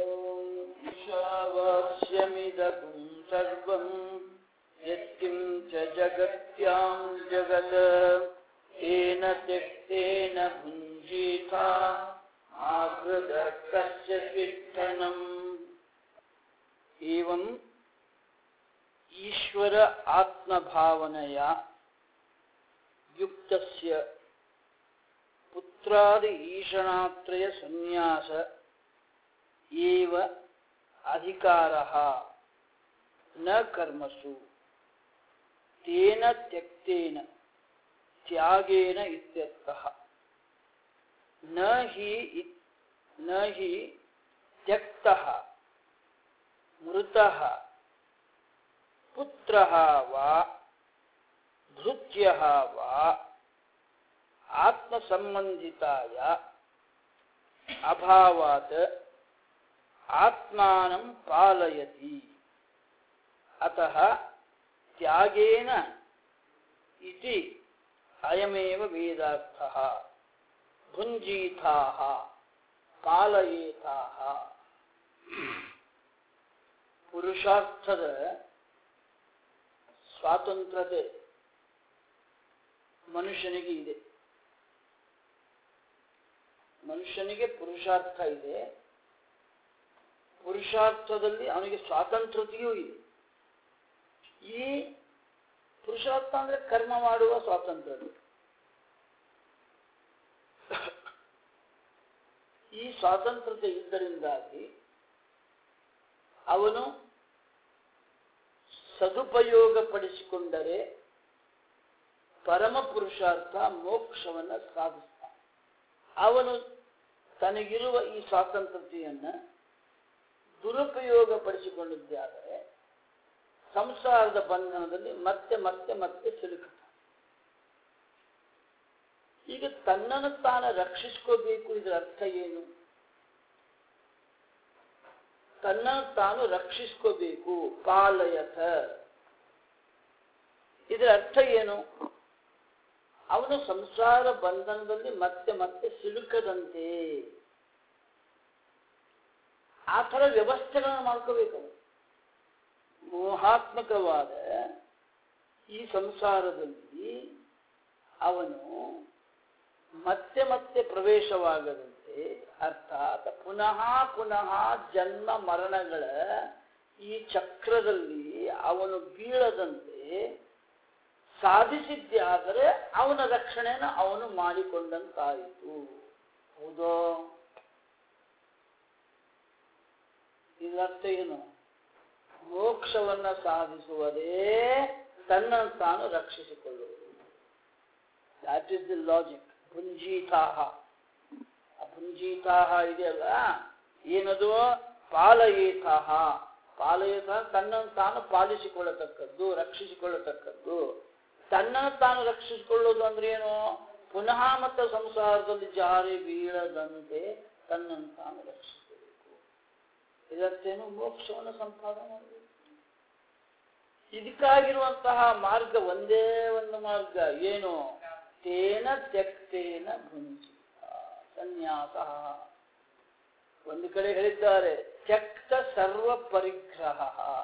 ईशावास्यमिदगुं सर्वं यत्किं च जगत्यां जगत् तेन त्यक्तेन भुञ्जीथा आकृतः कस्य शिक्षणम् एवं ईश्वर आत्मभावनया युक्तस्य पुत्रादि ईशणात्रय संन्यास एव अधिकारः न कर्मसु तेन त्यक्तेन त्यागेन इत्यर्थः न हि न हि त्यक्तः मृतः पुत्रः वा भृत्यः वा आत्मसम्बन्धिताय अभावात् आत्मानं पालयति अतः त्यागेन इति अयमेव वेदार्थः भुञ्जीथाः ಪಾಲಯೇತಾಹ ಪುರುಷಾರ್ಥದ ಸ್ವಾತಂತ್ರ್ಯತೆ ಮನುಷ್ಯನಿಗೆ ಇದೆ ಮನುಷ್ಯನಿಗೆ ಪುರುಷಾರ್ಥ ಇದೆ ಪುರುಷಾರ್ಥದಲ್ಲಿ ಅವನಿಗೆ ಸ್ವಾತಂತ್ರ್ಯತೆಯೂ ಇದೆ ಈ ಪುರುಷಾರ್ಥ ಅಂದ್ರೆ ಕರ್ಮ ಮಾಡುವ ಸ್ವಾತಂತ್ರ್ಯ ಈ ಸ್ವಾತಂತ್ರ್ಯತೆ ಇದ್ದರಿಂದಾಗಿ ಅವನು ಸದುಪಯೋಗ ಪಡಿಸಿಕೊಂಡರೆ ಪರಮ ಪುರುಷಾರ್ಥ ಮೋಕ್ಷವನ್ನು ಸಾಧಿಸ್ತಾನೆ ಅವನು ತನಗಿರುವ ಈ ಸ್ವಾತಂತ್ರ್ಯತೆಯನ್ನ ದುರುಪಯೋಗ ಪಡಿಸಿಕೊಂಡಿದ್ದಾದರೆ ಸಂಸಾರದ ಬಂಧನದಲ್ಲಿ ಮತ್ತೆ ಮತ್ತೆ ಮತ್ತೆ ಸಿಲುಕುತ್ತಾನೆ ಈಗ ತನ್ನನ್ನು ತಾನು ರಕ್ಷಿಸ್ಕೋಬೇಕು ಇದರ ಅರ್ಥ ಏನು ತನ್ನನ್ನು ತಾನು ರಕ್ಷಿಸ್ಕೋಬೇಕು ಪಾಲಯತ ಇದರ ಅರ್ಥ ಏನು ಅವನು ಸಂಸಾರ ಬಂಧನದಲ್ಲಿ ಮತ್ತೆ ಮತ್ತೆ ಸಿಲುಕದಂತೆ ಆ ಥರ ವ್ಯವಸ್ಥೆಗಳನ್ನು ಮಾಡ್ಕೋಬೇಕು ಮೋಹಾತ್ಮಕವಾದ ಈ ಸಂಸಾರದಲ್ಲಿ ಅವನು ಮತ್ತೆ ಮತ್ತೆ ಪ್ರವೇಶವಾಗದಂತೆ ಅರ್ಥಾತ್ ಪುನಃ ಪುನಃ ಜನ್ಮ ಮರಣಗಳ ಈ ಚಕ್ರದಲ್ಲಿ ಅವನು ಬೀಳದಂತೆ ಸಾಧಿಸಿದ್ದಾದರೆ ಅವನ ರಕ್ಷಣೆಯನ್ನು ಅವನು ಮಾಡಿಕೊಂಡಂತಾಯಿತು ಹೌದೋ ಇದರ್ಥ ಏನು ಮೋಕ್ಷವನ್ನ ಸಾಧಿಸುವುದೇ ತನ್ನನ್ನು ತಾನು ರಕ್ಷಿಸಿಕೊಳ್ಳುವುದು ದಾಟ್ ಇಸ್ ದಿ ಲಾಜಿಕ್ ಭುಂಜೀತಾಹ ಭುಂಜೀತಾಹ ಇದೆಯಲ್ಲ ಏನದು ಪಾಲಯೇತಾಹ ಪಾಲಯೇತ ತನ್ನನ್ನು ತಾನು ಪಾಲಿಸಿಕೊಳ್ಳತಕ್ಕದ್ದು ರಕ್ಷಿಸಿಕೊಳ್ಳತಕ್ಕದ್ದು ತನ್ನನ್ನು ತಾನು ರಕ್ಷಿಸಿಕೊಳ್ಳೋದು ಅಂದ್ರೆ ಏನು ಪುನಃ ಮತ್ತು ಸಂಸಾರದಲ್ಲಿ ಜಾರಿ ಬೀಳದಂತೆ ತನ್ನನ್ನು ತಾನು ರಕ್ಷಿಸಬೇಕು ಇದರ್ಥೇನು ಮೋಕ್ಷವನ್ನು ಸಂಪಾದನೆ ಮಾಡಬೇಕು ಇದಕ್ಕಾಗಿರುವಂತಹ ಮಾರ್ಗ ಒಂದೇ ಒಂದು ಮಾರ್ಗ ಏನು ತೇನ ತ್ಯಕ್ತೇನ ಭುಂಜಿ ಸನ್ಯಾಸ ಒಂದು ಕಡೆ ಹೇಳಿದ್ದಾರೆ ತ್ಯಕ್ತ ಸರ್ವ ಪರಿಗ್ರಹ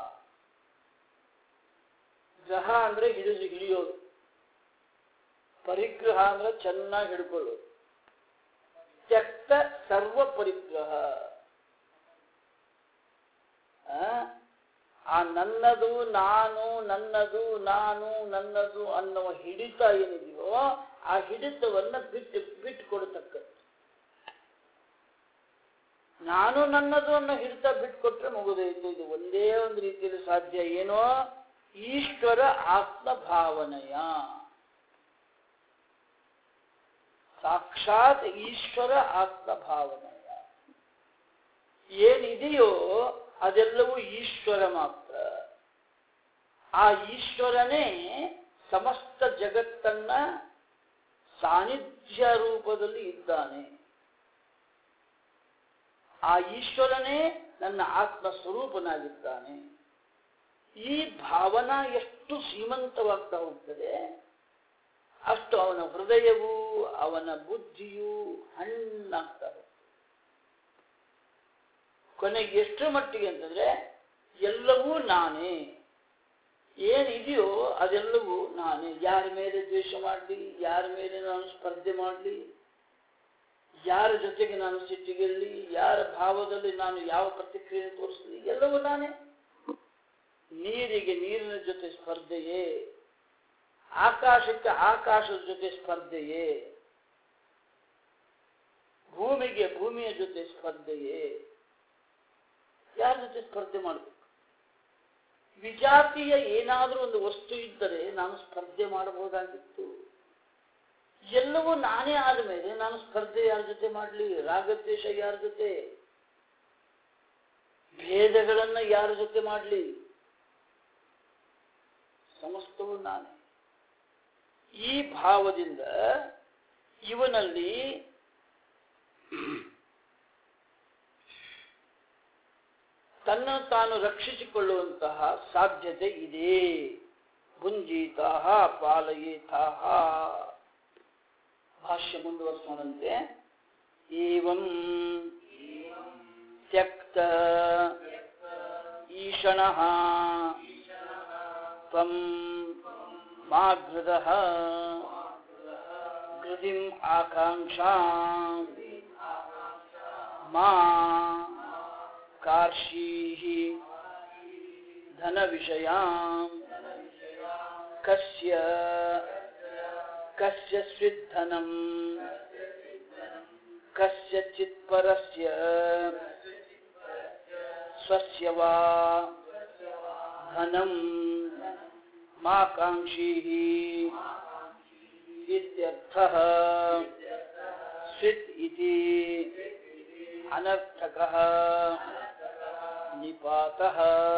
ಗ್ರಹ ಅಂದ್ರೆ ಹಿಡಿದು ಹಿಡಿಯೋದು ಪರಿಗ್ರಹ ಅಂದ್ರೆ ಚೆನ್ನಾಗಿ ಹಿಡ್ಕೊಳ್ಳೋದು ತ್ಯಕ್ತ ಸರ್ವ ಪರಿಗ್ರಹ ಆ ನನ್ನದು ನಾನು ನನ್ನದು ನಾನು ನನ್ನದು ಅನ್ನುವ ಹಿಡಿತ ಏನಿದೆಯೋ ಆ ಹಿಡಿತವನ್ನ ಬಿಟ್ಟು ಬಿಟ್ಟು ಕೊಡತಕ್ಕದ್ದು ನಾನು ನನ್ನದು ಅನ್ನೋ ಹಿಡಿತ ಬಿಟ್ಕೊಟ್ರೆ ಮುಗಿದೋಯ್ತು ಇದು ಒಂದೇ ಒಂದು ರೀತಿಯಲ್ಲಿ ಸಾಧ್ಯ ಏನೋ ಈಶ್ವರ ಆತ್ಮಭಾವನೆಯ ಸಾಕ್ಷಾತ್ ಈಶ್ವರ ಆತ್ಮಭಾವನೆಯ ಏನಿದೆಯೋ ಅದೆಲ್ಲವೂ ಈಶ್ವರ ಮಾತ್ರ ಆ ಈಶ್ವರನೇ ಸಮಸ್ತ ಜಗತ್ತನ್ನ ಸಾನ್ನಿಧ್ಯ ರೂಪದಲ್ಲಿ ಇದ್ದಾನೆ ಆ ಈಶ್ವರನೇ ನನ್ನ ಆತ್ಮ ಸ್ವರೂಪನಾಗಿದ್ದಾನೆ ಈ ಭಾವನಾ ಎಷ್ಟು ಶ್ರೀಮಂತವಾಗ್ತಾ ಹೋಗ್ತದೆ ಅಷ್ಟು ಅವನ ಹೃದಯವು ಅವನ ಬುದ್ಧಿಯು ಹಣ್ಣಾಗ್ತಾ ಹೋಗ್ತದೆ ಕೊನೆಗೆ ಎಷ್ಟರ ಮಟ್ಟಿಗೆ ಅಂತಂದ್ರೆ ಎಲ್ಲವೂ ನಾನೇ ಏನಿದೆಯೋ ಅದೆಲ್ಲವೂ ನಾನೇ ಯಾರ ಮೇಲೆ ದ್ವೇಷ ಮಾಡಲಿ ಯಾರ ಮೇಲೆ ನಾನು ಸ್ಪರ್ಧೆ ಮಾಡಲಿ ಯಾರ ಜೊತೆಗೆ ನಾನು ಸಿಟ್ಟಿಗಿರಲಿ ಯಾರ ಭಾವದಲ್ಲಿ ನಾನು ಯಾವ ಪ್ರತಿಕ್ರಿಯೆ ತೋರಿಸಲಿ ಎಲ್ಲವೂ ನಾನೇ ನೀರಿಗೆ ನೀರಿನ ಜೊತೆ ಸ್ಪರ್ಧೆಯೇ ಆಕಾಶಕ್ಕೆ ಆಕಾಶದ ಜೊತೆ ಸ್ಪರ್ಧೆಯೇ ಭೂಮಿಗೆ ಭೂಮಿಯ ಜೊತೆ ಸ್ಪರ್ಧೆಯೇ ಯಾರ ಜೊತೆ ಸ್ಪರ್ಧೆ ಮಾಡಬೇಕು ವಿಜಾತಿಯ ಏನಾದರೂ ಒಂದು ವಸ್ತು ಇದ್ದರೆ ನಾನು ಸ್ಪರ್ಧೆ ಮಾಡಬಹುದಾಗಿತ್ತು ಎಲ್ಲವೂ ನಾನೇ ಆದ ಮೇಲೆ ನಾನು ಸ್ಪರ್ಧೆ ಯಾರ ಜೊತೆ ಮಾಡಲಿ ರಾಗದ್ವೇಷ ಯಾರ ಜೊತೆ ಭೇದಗಳನ್ನ ಯಾರ ಜೊತೆ ಮಾಡಲಿ ಸಮಸ್ತವು ನಾನೇ ಈ ಭಾವದಿಂದ ಇವನಲ್ಲಿ ತನ್ನನ್ನು ತಾನು ರಕ್ಷಿಸಿಕೊಳ್ಳುವಂತಹ ಸಾಧ್ಯತೆ ಇದೆ ಭುಂಜೀತಾಹ ಪಾಲಯೇತಾಹ ಭಾಷ್ಯ ಮುಂದುವರಿಸೋಣಂತೆ ಏವಂ ತ್ಯಕ್ತ ಈಶಣಃ ತ್ವಂ ಮಾಘೃದಃ ಗೃದಿಂ ಆಕಾಂಕ್ಷಾಂ ಮಾ ಕಾರ್ಷೀः धनविषयां कस्य कस्य स्विद्धनं कस्यचित् परस्य स्वस्य वा धनं मा काङ्क्षीः इत्यर्थः स्वित् इति ಅನರ್ಥಕಃ ನಿಪಾತಃ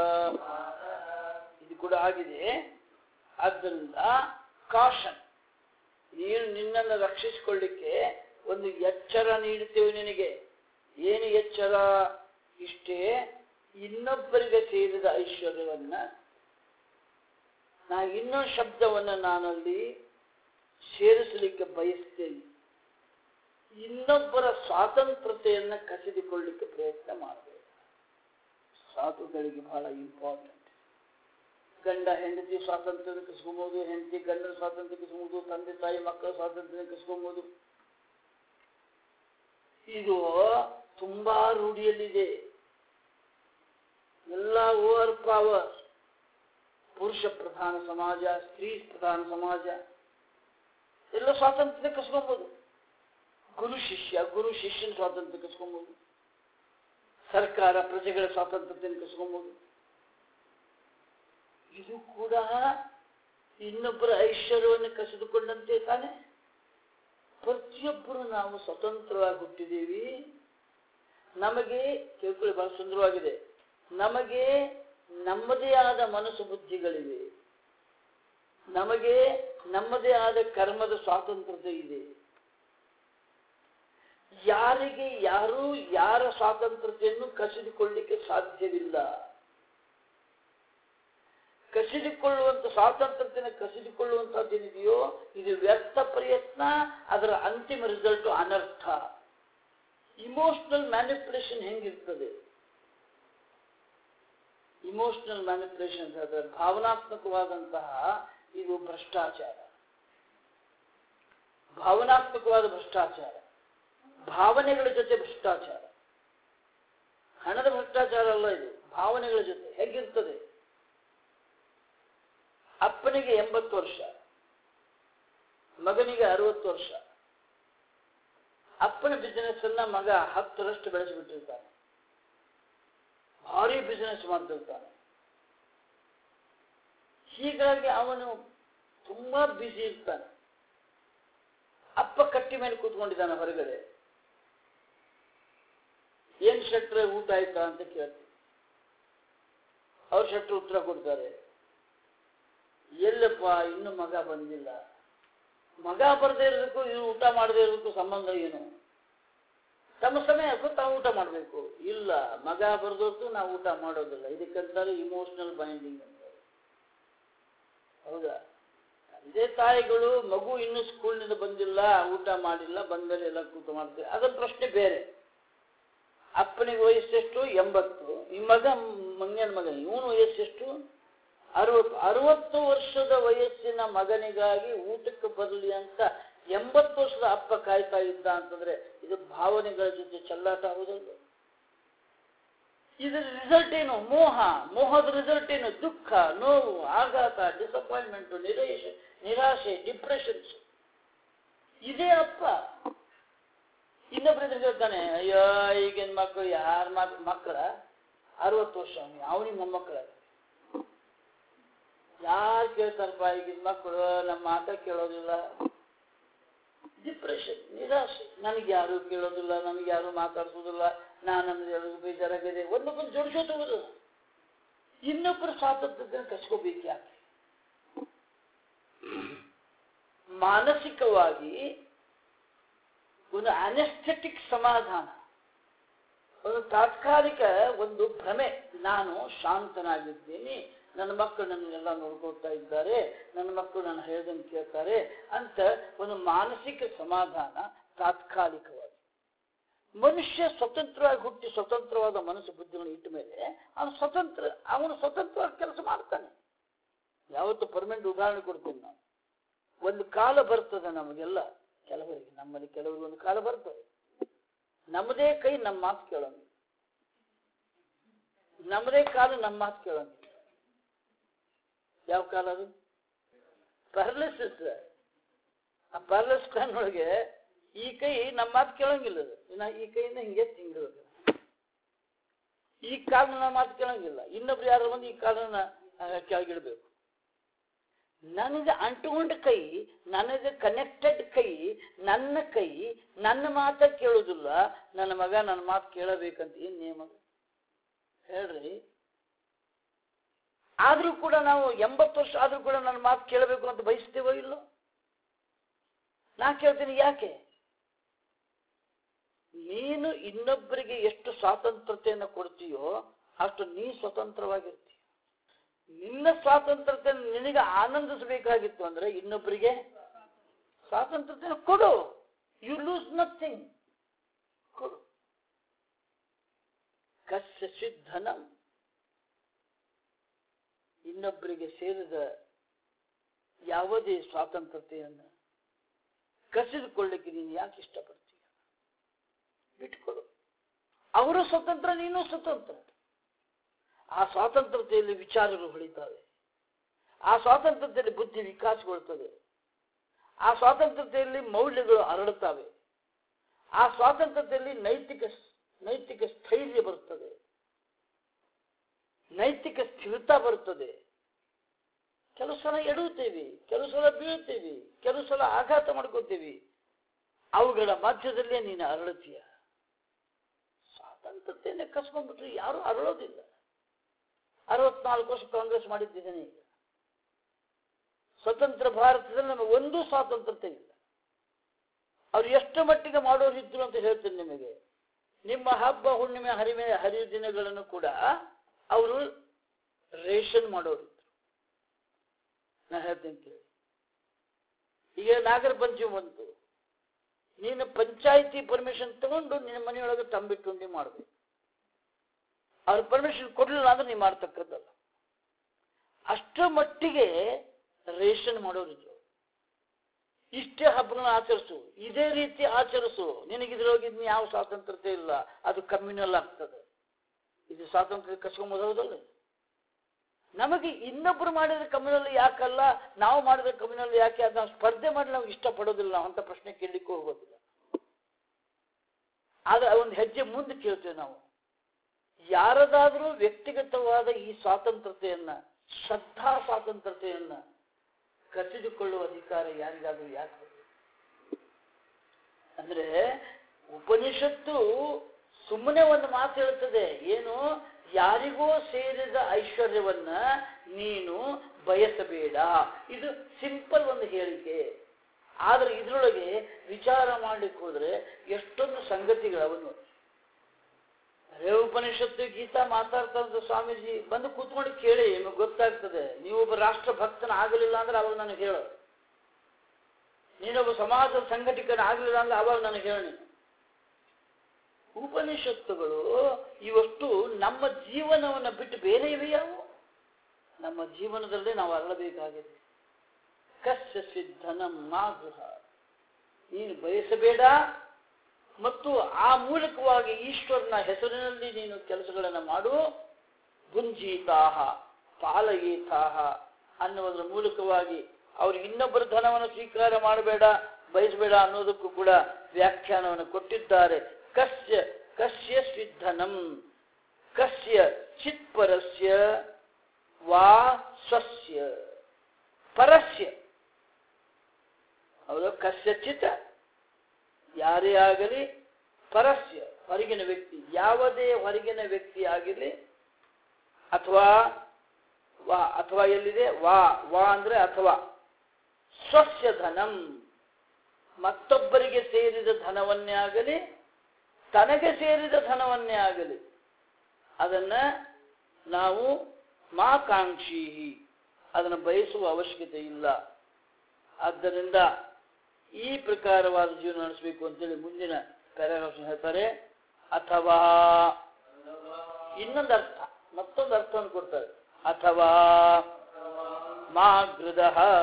ಇದು ಕೂಡ ಆಗಿದೆ ಆದ್ದರಿಂದ ಕಾಷನ್ ನೀನು ನಿನ್ನನ್ನು ರಕ್ಷಿಸಿಕೊಳ್ಳಿಕ್ಕೆ ಒಂದು ಎಚ್ಚರ ನೀಡುತ್ತೇವೆ ನಿನಗೆ ಏನು ಎಚ್ಚರ ಇಷ್ಟೇ ಇನ್ನೊಬ್ಬರಿಗೆ ಸೇರಿದ ಐಶ್ವರ್ಯವನ್ನ ನಾ ಇನ್ನೊಂದು ಶಬ್ದವನ್ನು ನಾನಲ್ಲಿ ಸೇರಿಸಲಿಕ್ಕೆ ಬಯಸ್ತೇನೆ ಇನ್ನೊಬ್ಬರ ಸ್ವಾತಂತ್ರ್ಯತೆಯನ್ನ ಕಸಿದುಕೊಳ್ಳಿಕ್ಕೆ ಪ್ರಯತ್ನ ಮಾಡಬೇಕು ಸಾಧುಗಳಿಗೆ ಬಹಳ ಇಂಪಾರ್ಟೆಂಟ್ ಗಂಡ ಹೆಂಡತಿ ಸ್ವಾತಂತ್ರ್ಯ ಕಸ್ಕೊಬೋದು ಹೆಂಡತಿ ಗಂಡನ ಸ್ವಾತಂತ್ರ್ಯ ಕಸ್ಕೊಬೋದು ತಂದೆ ತಾಯಿ ಮಕ್ಕಳ ಸ್ವಾತಂತ್ರ್ಯ ಕಸ್ಕೊಬೋದು ಇದು ತುಂಬಾ ರೂಢಿಯಲ್ಲಿದೆ ಎಲ್ಲ ಓವರ್ ಪವರ್ ಪುರುಷ ಪ್ರಧಾನ ಸಮಾಜ ಸ್ತ್ರೀ ಪ್ರಧಾನ ಸಮಾಜ ಎಲ್ಲ ಸ್ವಾತಂತ್ರ್ಯ ಕಸ್ಕೊಬೋದು ಗುರು ಶಿಷ್ಯ ಗುರು ಶಿಷ್ಯನ ಸ್ವಾತಂತ್ರ್ಯ ಕಸ್ಕೊಬೋದು ಸರ್ಕಾರ ಪ್ರಜೆಗಳ ಸ್ವಾತಂತ್ರ್ಯತೆಯನ್ನು ಕಸ್ಕೊಬೋದು ಇದು ಕೂಡ ಇನ್ನೊಬ್ಬರ ಐಶ್ವರ್ಯವನ್ನು ಕಸಿದುಕೊಂಡಂತೆ ತಾನೆ ಪ್ರತಿಯೊಬ್ಬರು ನಾವು ಸ್ವತಂತ್ರವಾಗಿ ಹುಟ್ಟಿದ್ದೀವಿ ನಮಗೆ ಕೇಳ್ಕೊಳ್ಳಿ ಬಹಳ ಸುಂದರವಾಗಿದೆ ನಮಗೆ ನಮ್ಮದೇ ಆದ ಮನಸ್ಸು ಬುದ್ಧಿಗಳಿವೆ ನಮಗೆ ನಮ್ಮದೇ ಆದ ಕರ್ಮದ ಸ್ವಾತಂತ್ರ್ಯತೆ ಇದೆ ಯಾರಿಗೆ ಯಾರೂ ಯಾರ ಸ್ವಾತಂತ್ರ್ಯತೆಯನ್ನು ಕಸಿದುಕೊಳ್ಳಿಕ್ಕೆ ಸಾಧ್ಯವಿಲ್ಲ ಕಸಿದುಕೊಳ್ಳುವಂತ ಸ್ವಾತಂತ್ರ್ಯತೆಯನ್ನು ಕಸಿದುಕೊಳ್ಳುವಂತಹದ್ದೇನಿದೆಯೋ ಇದು ವ್ಯರ್ಥ ಪ್ರಯತ್ನ ಅದರ ಅಂತಿಮ ರಿಸಲ್ಟ್ ಅನರ್ಥ ಇಮೋಷನಲ್ ಮ್ಯಾನಿಪುಲೇಷನ್ ಹೆಂಗಿರ್ತದೆ ಇಮೋಷನಲ್ ಮ್ಯಾನಿಪುಲೇಷನ್ ಅಂತ ಹೇಳಿದ್ರೆ ಭಾವನಾತ್ಮಕವಾದಂತಹ ಇದು ಭ್ರಷ್ಟಾಚಾರ ಭಾವನಾತ್ಮಕವಾದ ಭ್ರಷ್ಟಾಚಾರ ಭಾವನೆಗಳ ಜೊತೆ ಭ್ರಷ್ಟಾಚಾರ ಹಣದ ಭ್ರಷ್ಟಾಚಾರ ಅಲ್ಲ ಇದು ಭಾವನೆಗಳ ಜೊತೆ ಹೇಗಿರ್ತದೆ ಅಪ್ಪನಿಗೆ ಎಂಬತ್ತು ವರ್ಷ ಮಗನಿಗೆ ಅರವತ್ತು ವರ್ಷ ಅಪ್ಪನ ಬಿಸಿನೆಸ್ ಅನ್ನ ಮಗ ಹತ್ತರಷ್ಟು ಬೆಳೆಸಿಬಿಟ್ಟಿರ್ತಾನೆ ಭಾರಿ ಬಿಸಿನೆಸ್ ಮಾಡ್ತಿರ್ತಾನೆ ಹೀಗಾಗಿ ಅವನು ತುಂಬಾ ಬ್ಯುಸಿ ಇರ್ತಾನೆ ಅಪ್ಪ ಕಟ್ಟಿ ಮೇಲೆ ಕೂತ್ಕೊಂಡಿದ್ದಾನೆ ಹೊರಗಡೆ ಏನ್ ಶೆಟ್ರೆ ಊಟ ಆಯ್ತಾ ಅಂತ ಕೇಳ್ತೀವಿ ಅವ್ರ ಶೆಟ್ರು ಉತ್ತರ ಕೊಡ್ತಾರೆ ಎಲ್ಲಪ್ಪ ಇನ್ನು ಮಗ ಬಂದಿಲ್ಲ ಮಗ ಬರದೇ ಇರೋದಕ್ಕೂ ಇವ್ರು ಊಟ ಮಾಡದೇ ಇರೋದಕ್ಕೂ ಸಂಬಂಧ ಏನು ತಮ್ಮ ಸಮಯ ತಾವು ಊಟ ಮಾಡಬೇಕು ಇಲ್ಲ ಮಗ ಬರೆದೋರ್ತು ನಾವು ಊಟ ಮಾಡೋದಿಲ್ಲ ಇದಕ್ಕಂತಾರೆ ಇಮೋಷನಲ್ ಬೈಂಡಿಂಗ್ ಅಂತಾರೆ ಹೌದಾ ತಂದೆ ತಾಯಿಗಳು ಮಗು ಇನ್ನೂ ಸ್ಕೂಲ್ನಿಂದ ಬಂದಿಲ್ಲ ಊಟ ಮಾಡಿಲ್ಲ ಬಂದರೆ ಎಲ್ಲ ಕೂತು ಮಾಡ್ತೇವೆ ಅದರ ಪ್ರಶ್ನೆ ಬೇರೆ ಅಪ್ಪನಿಗೆ ವಯಸ್ಸೆಷ್ಟು ಎಂಬತ್ತು ಈ ಮಗ ಮಂಗನ ಮಗ ಇವನು ವಯಸ್ಸೆಷ್ಟು ಅರವತ್ತು ಅರವತ್ತು ವರ್ಷದ ವಯಸ್ಸಿನ ಮಗನಿಗಾಗಿ ಊಟಕ್ಕೆ ಬರಲಿ ಅಂತ ಎಂಬತ್ತು ವರ್ಷದ ಅಪ್ಪ ಕಾಯ್ತಾ ಇದ್ದ ಅಂತಂದ್ರೆ ಇದು ಭಾವನೆಗಳ ಜೊತೆ ಚೆಲ್ಲಾಟ ಆಗುವುದಲ್ಲ ಇದರ ರಿಸಲ್ಟ್ ಏನು ಮೋಹ ಮೋಹದ ರಿಸಲ್ಟ್ ಏನು ದುಃಖ ನೋವು ಆಘಾತ ಡಿಸಪಾಯಿಂಟ್ಮೆಂಟ್ ನಿರಾಶೆ ನಿರಾಶೆ ಡಿಪ್ರೆಷನ್ಸ್ ಇದೇ ಅಪ್ಪ ಇನ್ನೊಬ್ಬರ ಹೇಳ್ತಾನೆ ಅಯ್ಯೋ ಈಗಿನ ಮಕ್ಕಳು ಯಾರ ಮಕ್ ಮಕ್ಕಳ ಅರವತ್ತು ವರ್ಷ ಅವನಿಗೆ ಮೊಮ್ಮಕ್ಕಳ ಯಾರು ಕೇಳ್ತಾರಪ್ಪ ಈಗಿನ ಮಕ್ಕಳು ನಮ್ಮ ಮಾತ ಕೇಳೋದಿಲ್ಲ ಡಿಪ್ರೆಷನ್ ನಿರಾಶೆ ನನಗೆ ಯಾರು ಕೇಳೋದಿಲ್ಲ ನನಗೆ ಯಾರು ಮಾತಾಡ್ಸೋದಿಲ್ಲ ನಾನು ನಮ್ಗೆ ಎಲ್ಲರಿಗೂ ಬೇಜಾರಾಗಿದೆ ಒಂದೊಬ್ಬರು ಜೋಡಿಸೋದು ಹೋಗೋದು ಇನ್ನೊಬ್ಬರ ಸ್ವಾತಂತ್ರ್ಯ ಕಸ್ಕೋಬೇಕು ಯಾಕೆ ಮಾನಸಿಕವಾಗಿ ಒಂದು ಅನೆಸ್ಥೆಟಿಕ್ ಸಮಾಧಾನ ಒಂದು ತಾತ್ಕಾಲಿಕ ಒಂದು ಭ್ರಮೆ ನಾನು ಶಾಂತನಾಗಿದ್ದೀನಿ ನನ್ನ ಮಕ್ಕಳು ನನ್ನೆಲ್ಲ ನೋಡ್ಕೊಳ್ತಾ ಇದ್ದಾರೆ ನನ್ನ ಮಕ್ಕಳು ನಾನು ಹೇಳ್ದಂಗೆ ಕೇಳ್ತಾರೆ ಅಂತ ಒಂದು ಮಾನಸಿಕ ಸಮಾಧಾನ ತಾತ್ಕಾಲಿಕವಾಗಿ ಮನುಷ್ಯ ಸ್ವತಂತ್ರವಾಗಿ ಹುಟ್ಟಿ ಸ್ವತಂತ್ರವಾದ ಮನಸ್ಸು ಬುದ್ಧಿಗಳನ್ನು ಇಟ್ಟ ಮೇಲೆ ಅವನು ಸ್ವತಂತ್ರ ಅವನು ಸ್ವತಂತ್ರವಾಗಿ ಕೆಲಸ ಮಾಡ್ತಾನೆ ಯಾವತ್ತು ಪರ್ಮನೆಂಟ್ ಉದಾಹರಣೆ ಕೊಡ್ತೀನಿ ನಾನು ಒಂದು ಕಾಲ ಬರ್ತದೆ ನಮಗೆಲ್ಲ ಕೆಲವರಿಗೆ ನಮ್ಮಲ್ಲಿ ಕೆಲವರಿಗೆ ಒಂದು ಕಾಲ ಬರ್ತದೆ ನಮ್ಮದೇ ಕೈ ನಮ್ಮ ಮಾತು ಕೇಳೋಂಗಿಲ್ಲ ನಮ್ಮದೇ ಕಾಲ ನಮ್ಮ ಮಾತು ಕೇಳೋಂಗಿಲ್ಲ ಯಾವ ಕಾಲ ಅದು ಪ್ಯಾರಲಿಸಿಸ್ ಆ ಪ್ಯಾರಲಿಸ್ ಒಳಗೆ ಈ ಕೈ ನಮ್ಮ ಮಾತು ಕೇಳೋಂಗಿಲ್ಲ ಅದು ಇನ್ನ ಈ ಕೈಯಿಂದ ಹಿಂಗೆ ಹಿಂಗಿಡಬೇಕು ಈ ಕಾಲನ ನಮ್ಮ ಮಾತು ಕೇಳೋಂಗಿಲ್ಲ ಇನ್ನೊಬ್ರು ಯಾರು ಬಂದು ಈ ಕಾಲನ ಕೆಳಗಿಡಬೇಕು ನನಗೆ ಅಂಟುಕೊಂಡ ಕೈ ನನಗೆ ಕನೆಕ್ಟೆಡ್ ಕೈ ನನ್ನ ಕೈ ನನ್ನ ಮಾತ ಕೇಳೋದಿಲ್ಲ ನನ್ನ ಮಗ ನನ್ನ ಮಾತು ಕೇಳಬೇಕಂತ ಏನ್ ನಿಯಮ ಹೇಳ್ರಿ ಆದ್ರೂ ಕೂಡ ನಾವು ಎಂಬತ್ತು ವರ್ಷ ಆದ್ರೂ ಕೂಡ ನನ್ನ ಮಾತು ಕೇಳಬೇಕು ಅಂತ ಬಯಸ್ತೇವೋ ಇಲ್ಲೋ ನಾ ಕೇಳ್ತೀನಿ ಯಾಕೆ ನೀನು ಇನ್ನೊಬ್ಬರಿಗೆ ಎಷ್ಟು ಸ್ವಾತಂತ್ರ್ಯತೆಯನ್ನು ಕೊಡ್ತೀಯೋ ಅಷ್ಟು ನೀ ಸ್ವತಂತ್ರವಾಗಿರ್ತೀಯ ನಿನ್ನ ಸ್ವಾತಂತ್ರ್ಯತೆ ನಿನಗೆ ಆನಂದಿಸಬೇಕಾಗಿತ್ತು ಅಂದ್ರೆ ಇನ್ನೊಬ್ಬರಿಗೆ ಸ್ವಾತಂತ್ರ್ಯತೆ ಕೊಡು ಯು ಲೂಸ್ ನಥಿಂಗ್ ಕೊಡು ಕಸ್ಯಚಿತ್ ಧನಂ ಇನ್ನೊಬ್ಬರಿಗೆ ಸೇರಿದ ಯಾವುದೇ ಸ್ವಾತಂತ್ರ್ಯತೆಯನ್ನು ಕಸಿದುಕೊಳ್ಳಿಕ್ಕೆ ನೀನು ಯಾಕೆ ಇಷ್ಟಪಡ್ತೀಯ ಬಿಟ್ಕೊಡು ಅವರು ಸ್ವತಂತ್ರ ನೀನು ಸ್ವತಂತ್ರ ಆ ಸ್ವಾತಂತ್ರ್ಯತೆಯಲ್ಲಿ ವಿಚಾರಗಳು ಹೊಳಿತಾವೆ ಆ ಸ್ವಾತಂತ್ರ್ಯತೆಯಲ್ಲಿ ಬುದ್ಧಿ ವಿಕಾಸಗೊಳ್ತದೆ ಆ ಸ್ವಾತಂತ್ರ್ಯತೆಯಲ್ಲಿ ಮೌಲ್ಯಗಳು ಅರಳುತ್ತವೆ ಆ ಸ್ವಾತಂತ್ರ್ಯತೆಯಲ್ಲಿ ನೈತಿಕ ನೈತಿಕ ಸ್ಥೈರ್ಯ ಬರುತ್ತದೆ ನೈತಿಕ ಸ್ಥಿರತಾ ಬರುತ್ತದೆ ಕೆಲವು ಸಲ ಎಡುತ್ತೇವೆ ಕೆಲವು ಸಲ ಬೀಳುತ್ತೇವೆ ಕೆಲವು ಸಲ ಆಘಾತ ಮಾಡ್ಕೋತೀವಿ ಅವುಗಳ ಮಧ್ಯದಲ್ಲೇ ನೀನು ಅರಳುತ್ತೀಯ ಸ್ವಾತಂತ್ರ್ಯತೆಯನ್ನೇ ಕಸ್ಕೊಂಡ್ಬಿಟ್ರೆ ಯಾರು ಅರಳೋದಿಲ್ಲ ಅರವತ್ನಾಲ್ಕು ವರ್ಷ ಕಾಂಗ್ರೆಸ್ ಮಾಡಿದ್ದೇನೆ ಈಗ ಸ್ವತಂತ್ರ ಭಾರತದಲ್ಲಿ ನಮಗೆ ಒಂದೂ ಸ್ವಾತಂತ್ರ್ಯತೆ ಇಲ್ಲ ಅವ್ರು ಎಷ್ಟು ಮಟ್ಟಿಗೆ ಮಾಡೋರು ಇದ್ರು ಅಂತ ಹೇಳ್ತೀನಿ ನಿಮಗೆ ನಿಮ್ಮ ಹಬ್ಬ ಹುಣ್ಣಿಮೆ ಹರಿಮೆ ಹರಿಯ ದಿನಗಳನ್ನು ಕೂಡ ಅವರು ರೇಷನ್ ಮಾಡೋರು ನಾ ಹೇಳ್ತೀನಿ ಕೇಳಿ ಈಗ ನಾಗರ ಪಂಚಮಿ ಬಂತು ನೀನು ಪಂಚಾಯಿತಿ ಪರ್ಮಿಷನ್ ತಗೊಂಡು ನಿನ್ನ ಮನೆಯೊಳಗೆ ತಂಬಿಟ್ಟು ಉಂಡಿ ಮಾಡಬೇಕು ಅವ್ರ ಪರ್ಮಿಷನ್ ಕೊಡಲಿಲ್ಲ ಅಂದ್ರೆ ನೀವು ಮಾಡ್ತಕ್ಕದ್ದಲ್ಲ ಅಷ್ಟರ ಮಟ್ಟಿಗೆ ರೇಷನ್ ಮಾಡೋರಿದ್ರು ಇಷ್ಟೇ ಹಬ್ಬಗಳನ್ನ ಆಚರಿಸು ಇದೇ ರೀತಿ ಆಚರಿಸು ನಿನಗಿದ್ರೊಳಗೆ ಇನ್ನು ಯಾವ ಸ್ವಾತಂತ್ರ್ಯತೆ ಇಲ್ಲ ಅದು ಕಮ್ಯುನಲ್ ಆಗ್ತದೆ ಇದು ಸ್ವಾತಂತ್ರ್ಯ ಕಸ್ಕೊಂಬೋದಲ್ಲ ನಮಗೆ ಇನ್ನೊಬ್ರು ಮಾಡಿದ ಕಮ್ಯುನಲ್ ಯಾಕಲ್ಲ ನಾವು ಮಾಡಿದ ಕಮ್ಯುನಲ್ ಯಾಕೆ ಅದನ್ನ ಸ್ಪರ್ಧೆ ಮಾಡಿ ನಾವು ಇಷ್ಟಪಡೋದಿಲ್ಲ ನಾವು ಅಂತ ಪ್ರಶ್ನೆ ಕೇಳಲಿಕ್ಕೆ ಹೋಗೋದಿಲ್ಲ ಆದ್ರೆ ಒಂದು ಹೆಜ್ಜೆ ಮುಂದೆ ಕೇಳ್ತೇವೆ ನಾವು ಯಾರದಾದ್ರೂ ವ್ಯಕ್ತಿಗತವಾದ ಈ ಸ್ವಾತಂತ್ರ್ಯತೆಯನ್ನ ಶ್ರದ್ಧಾ ಸ್ವಾತಂತ್ರ್ಯತೆಯನ್ನ ಕಸಿದುಕೊಳ್ಳುವ ಅಧಿಕಾರ ಯಾರಿಗಾದ್ರೂ ಯಾಕೆ ಬೇಕು? ಅಂದ್ರೆ ಉಪನಿಷತ್ತು ಸುಮ್ಮನೆ ಒಂದು ಮಾತು ಹೇಳುತ್ತದೆ ಏನು ಯಾರಿಗೋ ಸೇರಿದ ಐಶ್ವರ್ಯವನ್ನ ನೀನು ಬಯಸಬೇಡ ಇದು ಸಿಂಪಲ್ ಒಂದು ಹೇಳಿಕೆ ಆದ್ರೆ ಇದ್ರೊಳಗೆ ವಿಚಾರ ಮಾಡ್ಲಿಕ್ಕೆ ಹೋದ್ರೆ ಎಷ್ಟೊಂದು ಸಂಗತಿಗಳವನ್ನು ಅದೇ ಉಪನಿಷತ್ತು ಗೀತಾ ಮಾತಾಡ್ತಾ ಇದ್ದ ಸ್ವಾಮೀಜಿ ಬಂದು ಕೂತ್ಕೊಂಡು ಕೇಳಿ ನಿಮಗೆ ಗೊತ್ತಾಗ್ತದೆ ನೀವು ಒಬ್ಬ ರಾಷ್ಟ್ರ ಭಕ್ತನ ಆಗಲಿಲ್ಲ ಅಂದ್ರೆ ಅವಾಗ ನನಗೆ ಹೇಳು ನೀನೊಬ್ಬ ಸಮಾಜ ಸಂಘಟಕನ ಆಗಲಿಲ್ಲ ಅಂದ್ರೆ ಅವಾಗ ನನಗೆ ಹೇಳಿ ಉಪನಿಷತ್ತುಗಳು ಇವಷ್ಟು ನಮ್ಮ ಜೀವನವನ್ನು ಬಿಟ್ಟು ಬೇರೆ ಇವೆ ಯಾವುವು ನಮ್ಮ ಜೀವನದಲ್ಲೇ ನಾವು ಅರಳಬೇಕಾಗಿದೆ ಕಸ್ಯ ಸಿದ್ಧನಂ ನಾಗೃಹ ನೀನು ಬಯಸಬೇಡ ಮತ್ತು ಆ ಮೂಲಕವಾಗಿ ಈಶ್ವರನ ಹೆಸರಿನಲ್ಲಿ ನೀನು ಕೆಲಸಗಳನ್ನು ಮಾಡು ಭುಂಜೀತಾಹ ಪಾಲಯೇತಾಹ ಅನ್ನುವುದರ ಮೂಲಕವಾಗಿ ಅವ್ರಿಗೆ ಇನ್ನೊಬ್ಬರ ಧನವನ್ನು ಸ್ವೀಕಾರ ಮಾಡಬೇಡ ಬಯಸಬೇಡ ಅನ್ನೋದಕ್ಕೂ ಕೂಡ ವ್ಯಾಖ್ಯಾನವನ್ನು ಕೊಟ್ಟಿದ್ದಾರೆ ಕಸ್ಯ ಕಸ್ಯ ಸಿದ್ಧನಂ ಕಸ್ಯ ಚಿತ್ಪರಸ್ಯ ವಾ ಸ್ವಸ್ಯ ಪರಸ್ಯ ಹೌದು ಕಸ್ಯಚಿತ್ ಯಾರೇ ಆಗಲಿ ಪರಸ್ಯ ಹೊರಗಿನ ವ್ಯಕ್ತಿ ಯಾವುದೇ ಹೊರಗಿನ ವ್ಯಕ್ತಿ ಆಗಿರಲಿ ಅಥವಾ ವಾ ಅಥವಾ ಎಲ್ಲಿದೆ ವಾ ವಾ ಅಂದ್ರೆ ಅಥವಾ ಸ್ವಸ್ಯ ಧನಂ ಮತ್ತೊಬ್ಬರಿಗೆ ಸೇರಿದ ಧನವನ್ನೇ ಆಗಲಿ ತನಗೆ ಸೇರಿದ ಧನವನ್ನೇ ಆಗಲಿ ಅದನ್ನ ನಾವು ಮಾಕಾಂಕ್ಷಿ ಅದನ್ನು ಬಯಸುವ ಅವಶ್ಯಕತೆ ಇಲ್ಲ ಆದ್ದರಿಂದ ಈ ಪ್ರಕಾರವಾದ ಜೀವನ ನಡೆಸಬೇಕು ಅಂತೇಳಿ ಮುಂದಿನ ಪ್ಯಾರಾಗ್ರಾಫ್ ಹೇಳ್ತಾರೆ ಅಥವಾ ಇನ್ನೊಂದು ಅರ್ಥ ಮತ್ತೊಂದು ಅರ್ಥವನ್ನು ಕೊಡ್ತಾರೆ ಅಥವಾ ಮಾಗೃದ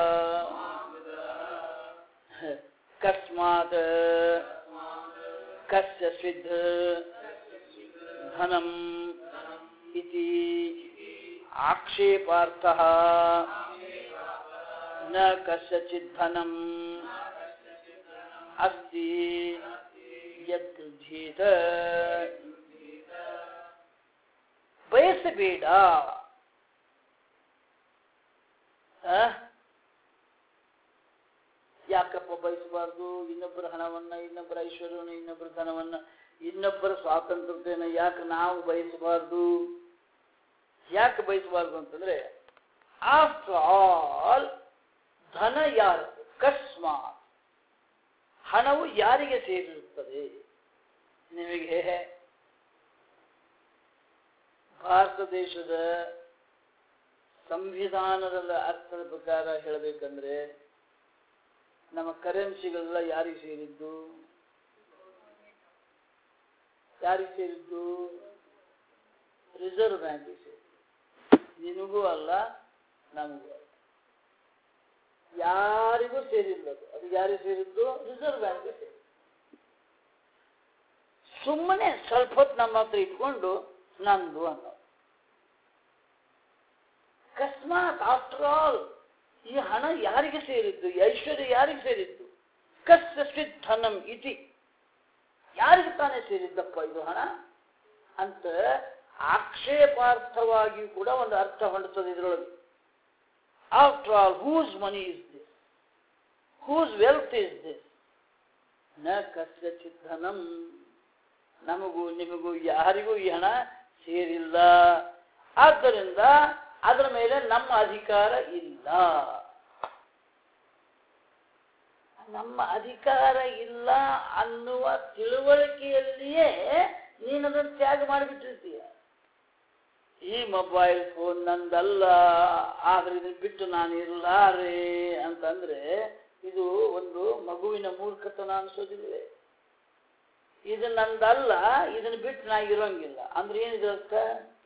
ಕಸ್ಮಾತ್ ಕಸ್ಯ ಸಿದ್ಧ ಧನಂ ಇತಿ ಆಕ್ಷೇಪಾರ್ಥ ನ ಕಸ್ಯಚಿತ್ ಧನಂ ಅಸ್ತಿ ಯದ್ಗೃಹೀತ ಬಯಸಬೇಡ ಆ? ಯಾಕಪ್ಪ ಬಯಸಬಾರ್ದು ಇನ್ನೊಬ್ಬರ ಹಣವನ್ನ ಇನ್ನೊಬ್ಬರ ಐಶ್ವರ್ಯವನ್ನ ಇನ್ನೊಬ್ಬರ ಧನವನ್ನ ಇನ್ನೊಬ್ಬರ ಸ್ವಾತಂತ್ರ್ಯತೆಯನ್ನ ಯಾಕೆ ನಾವು ಬಯಸಬಾರ್ದು ಯಾಕೆ ಬಯಸಬಾರ್ದು ಅಂತಂದ್ರೆ ಆಫ್ಟರ್ ಆಲ್ ಧನ ಯಾರು ಕಸ್ಮಾತ್ ಹಣವು ಯಾರಿಗೆ ಸೇರಿರುತ್ತದೆ ನಿಮಗೆ ಭಾರತ ದೇಶದ ಸಂವಿಧಾನದ ಅರ್ಥದ ಪ್ರಕಾರ ಹೇಳಬೇಕಂದ್ರೆ ನಮ್ಮ ಕರೆನ್ಸಿಗಳೆಲ್ಲ ಯಾರಿಗೆ ಸೇರಿದ್ದು ಯಾರಿಗೆ ಸೇರಿದ್ದು ರಿಸರ್ವ್ ಬ್ಯಾಂಕಿಗೆ ಸೇರಿದ್ದು ನಿನಗೂ ಅಲ್ಲ ನಮಗೂ ಅಲ್ಲ ಯಾರಿಗೂ ಸೇರಿಲ್ಲ ಅದು ಅದು ಯಾರಿಗೆ ಸೇರಿದ್ದು ರಿಸರ್ವ್ ಬ್ಯಾಂಕ್ಗೆ ಸೇರಿದ್ದು ಸುಮ್ಮನೆ ಸ್ವಲ್ಪ ಹೊತ್ತು ನಮ್ಮ ಹತ್ರ ಇಟ್ಕೊಂಡು ನಂದು ಅನ್ನೋ ಅಕಸ್ಮಾತ್ ಆಫ್ಟರ್ ಆಲ್ ಈ ಹಣ ಯಾರಿಗೆ ಸೇರಿದ್ದು ಈ ಐಶ್ವರ್ಯ ಯಾರಿಗೆ ಸೇರಿದ್ದು ಕಸ್ಯ ಧನಂ ಇತಿ ಯಾರಿಗೆ ತಾನೇ ಸೇರಿದ್ದಪ್ಪ ಇದು ಹಣ ಅಂತ ಆಕ್ಷೇಪಾರ್ಥವಾಗಿಯೂ ಕೂಡ ಒಂದು ಅರ್ಥ ಹೊಂದುತ್ತದೆ ಇದರೊಳಗೆ after all whose money is this whose wealth is this ನ ಕಸ್ಯಚಿತ್ ಧನಂ ನಮಗೂ ನಿಮಗೂ ಯಾರಿಗೂ ಈ ಹಣ ಸೇರಿಲ್ಲ ಆದ್ದರಿಂದ ಅದರ ಮೇಲೆ ನಮ್ಮ ಅಧಿಕಾರ ಇಲ್ಲ ನಮ್ಮ ಅಧಿಕಾರ ಇಲ್ಲ ಅನ್ನುವ ತಿಳುವಳಿಕೆಯಲ್ಲಿಯೇ ನೀನು ಅದನ್ನು ತ್ಯಾಗ ಮಾಡಿಬಿಟ್ಟಿರ್ತೀಯ ಈ ಮೊಬೈಲ್ ಫೋನ್ ನಂದಲ್ಲ ಆದ್ರೆ ಇದನ್ನ ಬಿಟ್ಟು ನಾನು ಇರಲಾರೆ ಅಂತಂದ್ರೆ ಇದು ಒಂದು ಮಗುವಿನ ಮೂರ್ಖತನ ಅನ್ಸೋದಿಲ್ವೇ ಇದು ನಂದಲ್ಲ ಇದನ್ನ ಬಿಟ್ಟು ನಾ ಇರೋಂಗಿಲ್ಲ ಅಂದ್ರೆ ಏನಿದೆ ಅರ್ಥ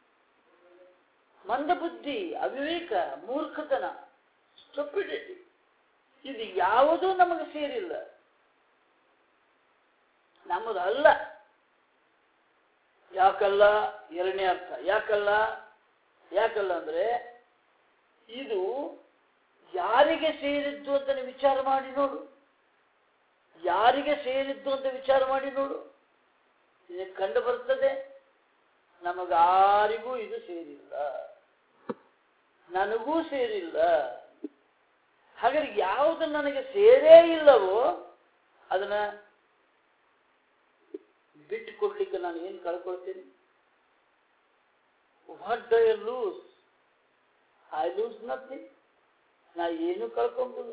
ಮಂದಬುದ್ಧಿ ಅವಿವೇಕ ಮೂರ್ಖತನ ಸ್ಟುಪಿಡಿಟಿ ಇದು ಯಾವುದೂ ನಮಗೆ ಸೇರಿಲ್ಲ ನಮ್ಮದಲ್ಲ ಯಾಕಲ್ಲ ಎರಡನೇ ಅರ್ಥ ಯಾಕಲ್ಲ ಯಾಕಲ್ಲ ಅಂದ್ರೆ ಇದು ಯಾರಿಗೆ ಸೇರಿದ್ದು ಅಂತ ನೀವು ವಿಚಾರ ಮಾಡಿ ನೋಡು ಯಾರಿಗೆ ಸೇರಿದ್ದು ಅಂತ ವಿಚಾರ ಮಾಡಿ ನೋಡು ಇದಕ್ಕೆ ಕಂಡು ಬರ್ತದೆ ನಮಗಾರಿಗೂ ಇದು ಸೇರಿಲ್ಲ ನನಗೂ ಸೇರಿಲ್ಲ ಹಾಗಾದ್ರೆ ಯಾವುದು ನನಗೆ ಸೇರೇ ಇಲ್ಲವೋ ಅದನ್ನ ಬಿಟ್ಟು ಕೊಡ್ಲಿಕ್ಕೆ ನಾನು ಏನು ಕಳ್ಕೊಳ್ತೀನಿ what do I lose I lose nothing ನಾ ಏನು ಕಳ್ಕೊಂಬಿಲ್ಲ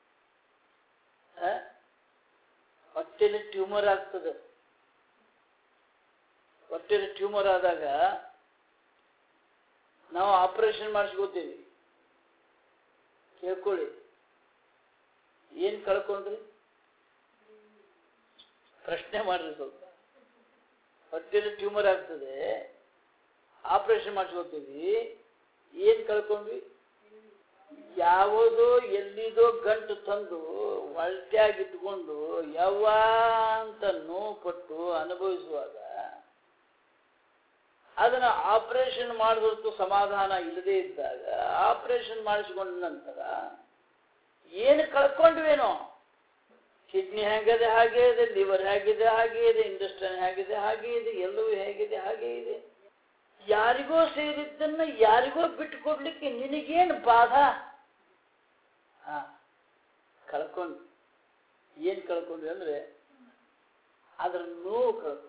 ಹೊಟ್ಟೆಲಿ ಟ್ಯೂಮರ್ ಆಗ್ತದೆ ಹೊಟ್ಟೆಲಿ ಟ್ಯೂಮರ್ ಆದಾಗ ನಾವು ಆಪರೇಷನ್ ಮಾಡಿಸ್ಕೋತೀವಿ ಕೇಳ್ಕೊಳ್ಳಿ ಏನ್ ಕಳ್ಕೊಂಡ್ರಿ ಪ್ರಶ್ನೆ ಮಾಡ್ರಿ ಸ್ವಲ್ಪ ಹೊಟ್ಟೆಯಲ್ಲಿ ಟ್ಯೂಮರ್ ಆಗ್ತದೆ ಆಪರೇಷನ್ ಮಾಡಿಸ್ಕೊತೀವಿ ಏನ್ ಕಳ್ಕೊಂಡ್ವಿ ಯಾವುದೋ ಎಲ್ಲಿದೋ ಗಂಟು ತಂದು ಹೊಲ್ಟ್ಯಾಗಿ ಇಟ್ಕೊಂಡು ಯಾವ ಅಂತ ನೋವು ಪಟ್ಟು ಅನುಭವಿಸುವಾಗ ಅದನ್ನ ಆಪರೇಷನ್ ಮಾಡಿದಷ್ಟು ಸಮಾಧಾನ ಇಲ್ಲದೆ ಇದ್ದಾಗ ಆಪರೇಷನ್ ಮಾಡಿಸಿಕೊಂಡ ನಂತರ ಏನು ಕಳ್ಕೊಂಡ್ವೇನೋ ಕಿಡ್ನಿ ಹೇಗಿದೆ ಹಾಗೆ ಇದೆ ಲಿವರ್ ಹೇಗಿದೆ ಹಾಗೆ ಇದೆ ಇಂಡಸ್ಟ್ರಿಯಲ್ ಹೇಗಿದೆ ಹಾಗೆ ಇದೆ ಎಲ್ಲವೂ ಹೇಗಿದೆ ಹಾಗೆ ಇದೆ ಯಾರಿಗೋ ಸೇರಿದ್ದನ್ನ ಯಾರಿಗೋ ಬಿಟ್ಟು ಕೊಡ್ಲಿಕ್ಕೆ ನಿನಗೇನು ಬಾಧ ಹಾ ಕಳ್ಕೊಂಡು ಏನ್ ಕಳ್ಕೊಂಡ್ವಿ ಅಂದ್ರೆ ಅದ್ರ ನೋವು ಕಳ್ಕೊಂಡು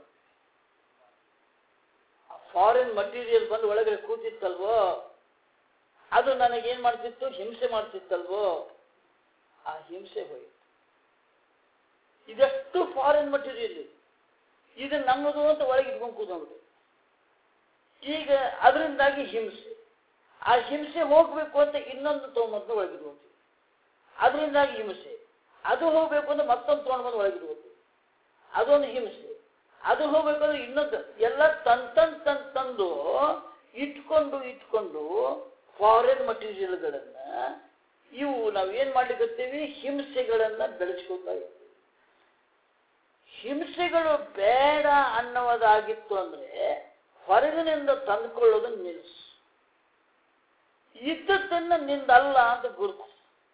ಫಾರಿನ್ ಮಟೀರಿಯಲ್ ಬಂದು ಒಳಗಡೆ ಕೂತಿತ್ತಲ್ವೋ ಅದು ನನಗೇನ್ ಮಾಡ್ತಿತ್ತು ಹಿಂಸೆ ಮಾಡ್ತಿತ್ತಲ್ವೋ ಆ ಹಿಂಸೆ ಹೋಯ್ತು ಇದೆಷ್ಟು ಫಾರಿನ್ ಮಟೀರಿಯಲ್ ಇದು ನಮ್ಮದು ಅಂತ ಒಳಗೆ ಇಟ್ಕೊಂಡು ಕೂತ್ಕೊಂಡ್ಬಿಟ್ಟು ಈಗ ಅದರಿಂದಾಗಿ ಹಿಂಸೆ ಆ ಹಿಂಸೆ ಹೋಗ್ಬೇಕು ಅಂತ ಇನ್ನೊಂದು ತೊಗೊಂಬಂದು ಒಳಗಿಡ್ಬೋದು ಅದರಿಂದಾಗಿ ಹಿಂಸೆ ಅದು ಹೋಗ್ಬೇಕು ಅಂತ ಮತ್ತೊಂದು ತೊಗೊಂಡು ಬಂದು ಒಳಗಿಡ್ಬೋದು ಅದೊಂದು ಹಿಂಸೆ ಅದು ಹೋಗ್ಬೇಕು ಅಂದ್ರೆ ಇನ್ನೊಂದು ಎಲ್ಲ ತನ್ ತನ್ ತನ್ ತಂದು ಇಟ್ಕೊಂಡು ಇಟ್ಕೊಂಡು ಫಾರಿನ್ ಮಟೀರಿಯಲ್ಗಳನ್ನ ಇವು ನಾವು ಏನ್ ಮಾಡ್ಲಿಕ್ಕತ್ತೀವಿ ಹಿಂಸೆಗಳನ್ನ ಬೆಳೆಸ್ಕೊತಾ ಇದ್ದೀವಿ ಹಿಂಸೆಗಳು ಬೇಡ ಅನ್ನೋದಾಗಿತ್ತು ಅಂದ್ರೆ ಹೊರಗಿನಿಂದ ತಂದುಕೊಳ್ಳೋದನ್ನ ನಿಲ್ಲಿಸು ಇದ್ದದ್ದನ್ನ ನಿಂದಲ್ಲ ಅಂತ ಗುರುತಿಸು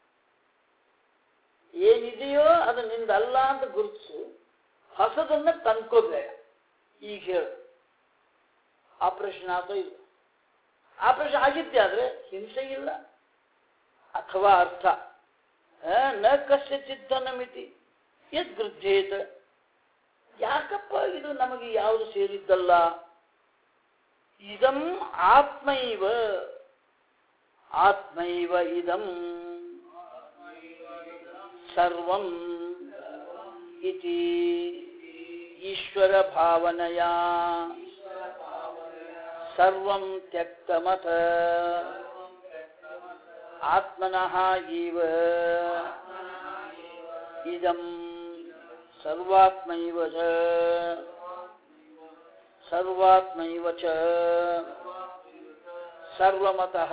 ಏನಿದೆಯೋ ಅದು ನಿಂದಲ್ಲ ಅಂತ ಗುರುತಿಸು ಹೊಸದನ್ನ ತಂದ್ಕೋಬೇಡ ಈಗ ಹೇಳು ಆಪರೇಷನ್ ಆದೋ ಇಲ್ಲ ಆಪರೇಷನ್ ಆಗಿದ್ದೆ ಆದ್ರೆ ಹಿಂಸೆ ಇಲ್ಲ ಅಥವಾ ಅರ್ಥ ಆ, ನ ಕಸ್ಯಚಿತ್ತನ ಮಿತಿ ಯದ್ ಗೃಹ್ಯೇತ ಯಾಕಪ್ಪ ಇದು ನಮಗೆ ಯಾವುದು ಸೇರಿದ್ದಲ್ಲ ಇದಂ ಆತ್ಮೈವ ಆತ್ಮೈವ ಇದಂ ಸರ್ವಂ ಇತಿ ಈಶ್ವರ ಭಾವನೆಯ ಸರ್ವಂ ತ್ಯಕ್ತಮಥ ಆತ್ಮನಃ ಇವ ಇದಂ ಸರ್ವಾತ್ಮೈವ ಚ ಸರ್ವಾತ್ಮೈವ ಚ ಸರ್ವಮತಃ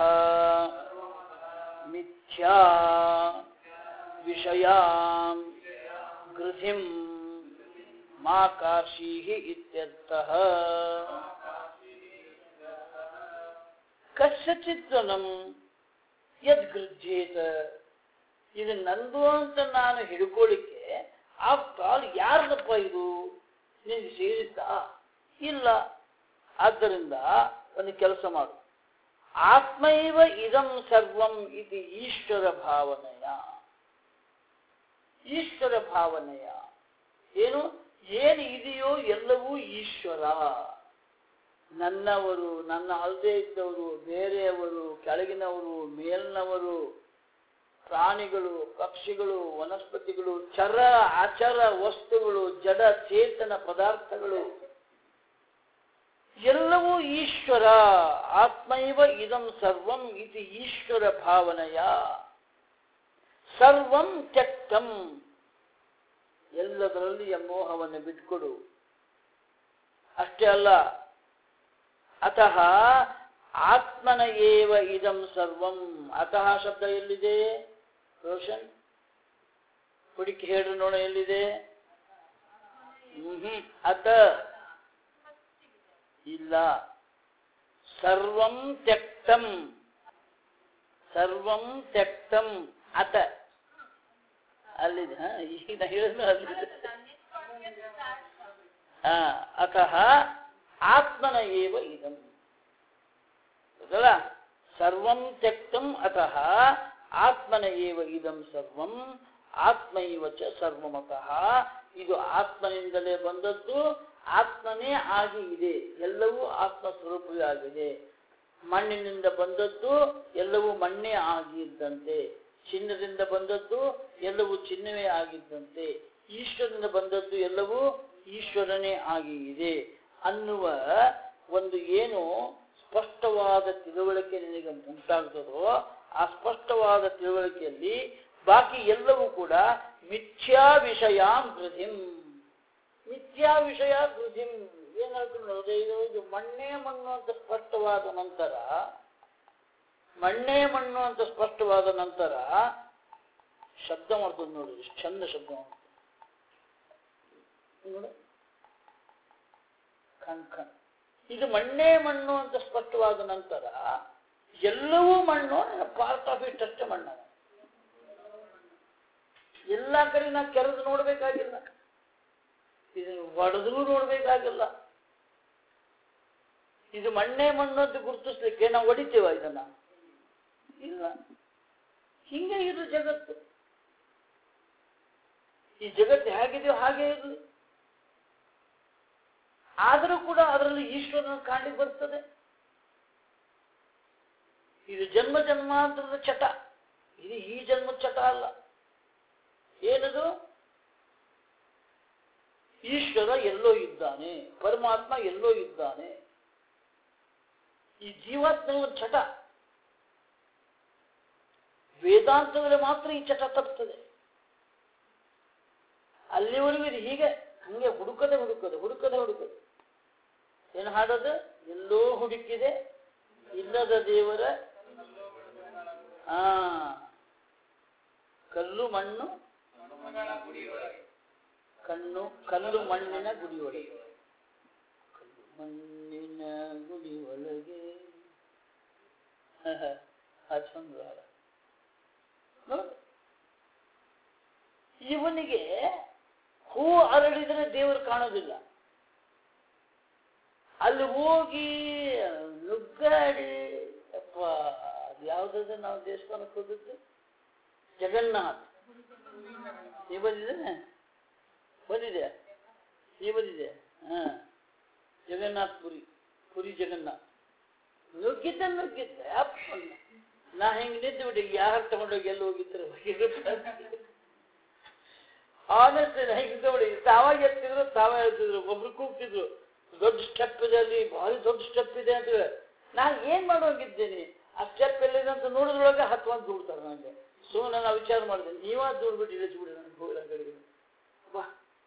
ಮಿಥ್ಯಾ ವಿಷಯಾಂ ಗೃಧಿಂ ಮಾ ಕಾಶೀಃ ಇತ್ಯರ್ಥಃ ಕಸ್ಯಚಿತ್ತನಂ ಯದ್ಗೃಹ್ಯೇತ ಇದು ನಂದು ಅಂತ ನಾನು ಹಿಡ್ಕೊಳ್ಳಿಕ್ಕೆ ಆಫ್ಟರ್ ಆಲ್ ಯಾರ್ದಪ್ಪ ಇದು ನಿನಗೆ ಸೇರಿದ್ದ ಇಲ್ಲ ಆದ್ದರಿಂದ ಒಂದು ಕೆಲಸ ಮಾಡು ಆತ್ಮೈವ ಇದಂ ಸರ್ವಂ ಇದು ಈಶ್ವರ ಭಾವನೆಯ ಈಶ್ವರ ಭಾವನೆಯ ಏನು ಏನು ಇದೆಯೋ ಎಲ್ಲವೂ ಈಶ್ವರ ನನ್ನವರು ನನ್ನ ಅಲ್ಲದೆ ಇದ್ದವರು ಬೇರೆಯವರು ಕೆಳಗಿನವರು ಮೇಲಿನವರು ಪ್ರಾಣಿಗಳು ಪಕ್ಷಿಗಳು ವನಸ್ಪತಿಗಳು ಚರ ಅಚರ ವಸ್ತುಗಳು ಜಡ ಚೇತನ ಪದಾರ್ಥಗಳು ಎಲ್ಲವೂ ಈಶ್ವರ ಆತ್ಮೈವ ಇದಂ ಸರ್ವಂ ಇದು ಈಶ್ವರ ಭಾವನೆಯ ಸರ್ವಂ ತ್ಯಕ್ತಂ ಎಲ್ಲದರಲ್ಲಿ ಮೋಹವನ್ನು ಬಿಟ್ಕೊಡು ಅಷ್ಟೇ ಅಲ್ಲ ಅತಃ ಆತ್ಮನ ಏವ ಇದಂ ಸರ್ವಂ ಅತಃ ಶಬ್ದ ಎಲ್ಲಿದೆ ರೋಷನ್ ಹುಡುಕಿ ಹೇಳ್ರಿ ನೋಡ ಎಲ್ಲಿದೆ ಹ್ಮ್ ಅತ ಇಲ್ಲ ಸರ್ವಂ ತ್ಯಕ್ತಂ ಸರ್ವಂ ತ್ಯಕ್ತಂ ಅತ ಅಲ್ಲಿದೆ ಹಾ, ಈಗ ನಾ ಹೇಳಿದ್ನು ಅಲ್ಲಿದೆ ಹಾ, ಅತಃ ಆತ್ಮನ ಏವ ಇದಂ ಹೌದಲ್ಲ ಸರ್ವಂ ತ್ಯಕ್ತಂ ಅತಃ ಆತ್ಮನ ಏವ ಇದಂ ಸರ್ವಂ ಆತ್ಮೈವ ಚ ಸರ್ವಮತಃ ಇದು ಆತ್ಮನಿಂದಲೇ ಬಂದದ್ದು ಆತ್ಮನೇ ಆಗಿ ಇದೆ ಎಲ್ಲವೂ ಆತ್ಮ ಸ್ವರೂಪವೇ ಆಗಿದೆ ಮಣ್ಣಿನಿಂದ ಬಂದದ್ದು ಎಲ್ಲವೂ ಮಣ್ಣೇ ಆಗಿದ್ದಂತೆ ಚಿನ್ನದಿಂದ ಬಂದದ್ದು ಎಲ್ಲವೂ ಚಿನ್ನವೇ ಆಗಿದ್ದಂತೆ ಈಶ್ವರನಿಂದ ಬಂದದ್ದು ಎಲ್ಲವೂ ಈಶ್ವರನೇ ಆಗಿ ಇದೆ ಅನ್ನುವ ಒಂದು ಏನು ಸ್ಪಷ್ಟವಾದ ತಿಳುವಳಿಕೆ ನಿನಗೆ ಉಂಟಾಗ್ತದೋ ಆ ಸ್ಪಷ್ಟವಾದ ತಿಳುವಳಿಕೆಯಲ್ಲಿ ಬಾಕಿ ಎಲ್ಲವೂ ಕೂಡ ಮಿಥ್ಯಾ ವಿಷಯಾಂ ಗೃಧಿಂ ಮಿಥ್ಯಾ ವಿಷಯ ಗೃಧಿಂ ಏನ್ ಹೇಳ್ಕೊಂಡು ನೋಡಿದ್ರೆ ಇದು ಇದು ಮಣ್ಣೇ ಮಣ್ಣು ಅಂತ ಸ್ಪಷ್ಟವಾದ ನಂತರ ಮಣ್ಣೇ ಮಣ್ಣು ಅಂತ ಸ್ಪಷ್ಟವಾದ ನಂತರ ಶಬ್ದ ಮಾಡ್ತದೆ ನೋಡಿ ಎಷ್ಟು ಚಂದ ಶಬ್ದ ಮಾಡ್ತದೆ ನೋಡಿ ಕಣ್ ಕಣ್ ಇದು ಮಣ್ಣೇ ಮಣ್ಣು ಅಂತ ಸ್ಪಷ್ಟವಾದ ನಂತರ ಎಲ್ಲವೂ ಮಣ್ಣು ಪಾರ್ಟ್ ಆಫ್ ಇಟ್ ಅಷ್ಟೇ ಮಣ್ಣು ಎಲ್ಲ ಕಡೆ ನಾ ಕೆರೆದು ನೋಡ್ಬೇಕಾಗಿಲ್ಲ ಇದನ್ನು ಒಡೆದ್ರೂ ನೋಡ್ಬೇಕಾಗಿಲ್ಲ ಇದು ಮಣ್ಣೇ ಮಣ್ಣು ಅಂತ ಗುರುತಿಸ್ಲಿಕ್ಕೆ ನಾವು ಹೊಡಿತೇವ ಇದನ್ನ ಇಲ್ಲ ಹಿಂಗೆ ಇರು ಜಗತ್ತು ಈ ಜಗತ್ತು ಹೇಗಿದೆಯೋ ಹಾಗೆ ಇರಲಿ ಆದರೂ ಕೂಡ ಅದರಲ್ಲಿ ಈಶ್ವರನ ಕಾಣಲಿಕ್ಕೆ ಬರ್ತದೆ ಇದು ಜನ್ಮ ಜನ್ಮಾಂತರದ ಚಟ ಇದು ಈ ಜನ್ಮದ ಚಟ ಅಲ್ಲ ಏನದು ಈಶ್ವರ ಎಲ್ಲೋ ಇದ್ದಾನೆ ಪರಮಾತ್ಮ ಎಲ್ಲೋ ಇದ್ದಾನೆ ಈ ಜೀವಾತ್ಮ ಒಂದು ಚಟ ವೇದಾಂತದಲ್ಲಿ ಮಾತ್ರ ಈ ಚಟ ತಪ್ಪುತ್ತದೆ ಅಲ್ಲಿವರೆಗೂ ಇದು ಹೀಗೆ ಹಂಗೆ ಹುಡುಕದೆ ಹುಡುಕದೆ ಹುಡುಕದೆ ಹುಡುಕದೆ ಏನು ಹಾಡೋದು ಎಲ್ಲೋ ಹುಡುಕಿದೆ ಇಲ್ಲದ ದೇವರ ಆ ಕಲ್ಲು ಮಣ್ಣು ಕಣ್ಣು ಕಲ್ಲು ಮಣ್ಣಿನ ಗುಡಿ ಒಳಗೆ ಕಲ್ಲು ಮಣ್ಣಿನ ಗುಡಿ ಒಳಗೆ ಆ ಚಂದ ಹಾಡ. ನೋಡಿ ಇವನಿಗೆ ಹೂ ಅರಳಿದ್ರೆ ದೇವರು ಕಾಣೋದಿಲ್ಲ ಅಲ್ಲಿ ಹೋಗಿ ನುಗ್ಗಾಡಿ ಅಪ್ಪ ಅದು ಯಾವ್ದಾದ್ರೆ ನಾವು ದೇವಸ್ಥಾನಕ್ಕೆ ಹೋಗಿದ್ದು ಜಗನ್ನಾಥ್ ನೀ ಬಂದಿದ್ದೇನೆ ಬಂದಿದೆ ಈ ಬಂದಿದೆ ಹಾ ಜಗನ್ನಾಥ್ ಪುರಿ ಪುರಿ ಜಗನ್ನಾಥ್ ನುಗ್ಗಿದ್ದೆ ನುಗ್ಗಿದ್ದೆ ಅಪ್ಪ ನಾ ಹೆಂಗ್ ನಿಂತು ಬಿಡಿ ಯಾರು ತಗೊಂಡೋಗಿ ಎಲ್ಲಿ ಹೋಗಿದ್ರು ಆನೆಸ್ಟ್ ಹೆಂಗ್ ನೋಡಿ ತಾವಾಗ ಎತ್ತಿದ್ರು ತಾವೇ ಹೇಳ್ತಿದ್ರು ಒಬ್ರು ಕೂಗ್ತಿದ್ರು ದೊಡ್ಡ ಸ್ಟೆಪ್ ಇದೆ ಅಲ್ಲಿ ಭಾರಿ ದೊಡ್ಡ ಸ್ಟೆಪ್ ಇದೆ ಅಂತ ನಾನು ಏನ್ ಮಾಡೋಗಿದ್ದೀನಿ ಆ ಸ್ಟೆಪ್ ಎಲ್ಲಿದೆ ಅಂತ ನೋಡಿದ್ರೊಳಗೆ ಹತ್ವಂತ ದೂಡ್ತಾರೆ ನನಗೆ ಸುಮ್ಮನೆ ನಾನು ವಿಚಾರ ಮಾಡಿದೆ ನೀವಾ ದೂಡ್ಬಿಟ್ಟು ಇಳಿಸ್ಬಿಡಿ ನನಗೆ ಹೋಗಿಲ್ಲ ಕಡೆಗೆ ಬಾ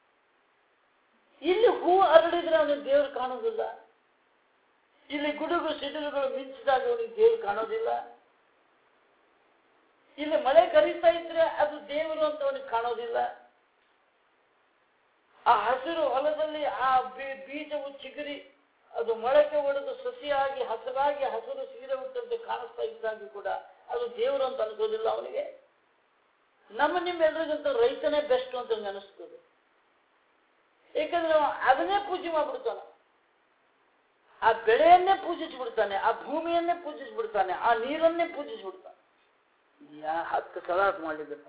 ಇಲ್ಲಿ ಹೂ ಅರಳಿದ್ರೆ ಅವನಿಗೆ ದೇವ್ರು ಕಾಣೋದಿಲ್ಲ ಇಲ್ಲಿ ಗುಡುಗು ಸಿಡಿಲುಗಳು ಮಿಂಚಿದಾಗ ಅವನಿಗೆ ದೇವ್ರು ಕಾಣೋದಿಲ್ಲ ಇಲ್ಲಿ ಮಳೆ ಕರೀತಾ ಇದ್ರೆ ಅದು ದೇವರು ಅಂತ ಅವನಿಗೆ ಕಾಣೋದಿಲ್ಲ ಆ ಹಸಿರು ಹೊಲದಲ್ಲಿ ಆ ಬೀ- ಬೀಜವು ಚಿಗುರಿ ಅದು ಮೊಳಕೆ ಒಡೆದು ಸಸಿಯಾಗಿ ಹಸಿರಾಗಿ ಹಸಿರು ಸೀರೆ ಉಟ್ಟಂತೆ ಕಾಣಿಸ್ತಾ ಇದ್ದಾಗ ಕೂಡ ಅದು ದೇವರು ಅಂತ ಅನ್ಕೋದಿಲ್ಲ ಅವನಿಗೆ ನಮ್ಮ ನಿಮ್ಮೆಲ್ಲರಿಗಿಂತ ರೈತನೇ ಬೆಸ್ಟ್ ಅಂತ ನಂಗೆ ಅನಿಸ್ತದೆ ಏಕೆಂದ್ರೆ ಅವ ಅದನ್ನೇ ಪೂಜೆ ಮಾಡ್ಬಿಡ್ತಾನೆ ಆ ಬೆಳೆಯನ್ನೇ ಪೂಜಿಸ್ಬಿಡ್ತಾನೆ ಆ ಭೂಮಿಯನ್ನೇ ಪೂಜಿಸ್ಬಿಡ್ತಾನೆ ಆ ನೀರನ್ನೇ ಪೂಜಿಸ್ಬಿಡ್ತಾನೆ ಯಾ ಹತ್ತು ಕಲಾಕ್ ಮಾಡಲಿಕ್ಕೆ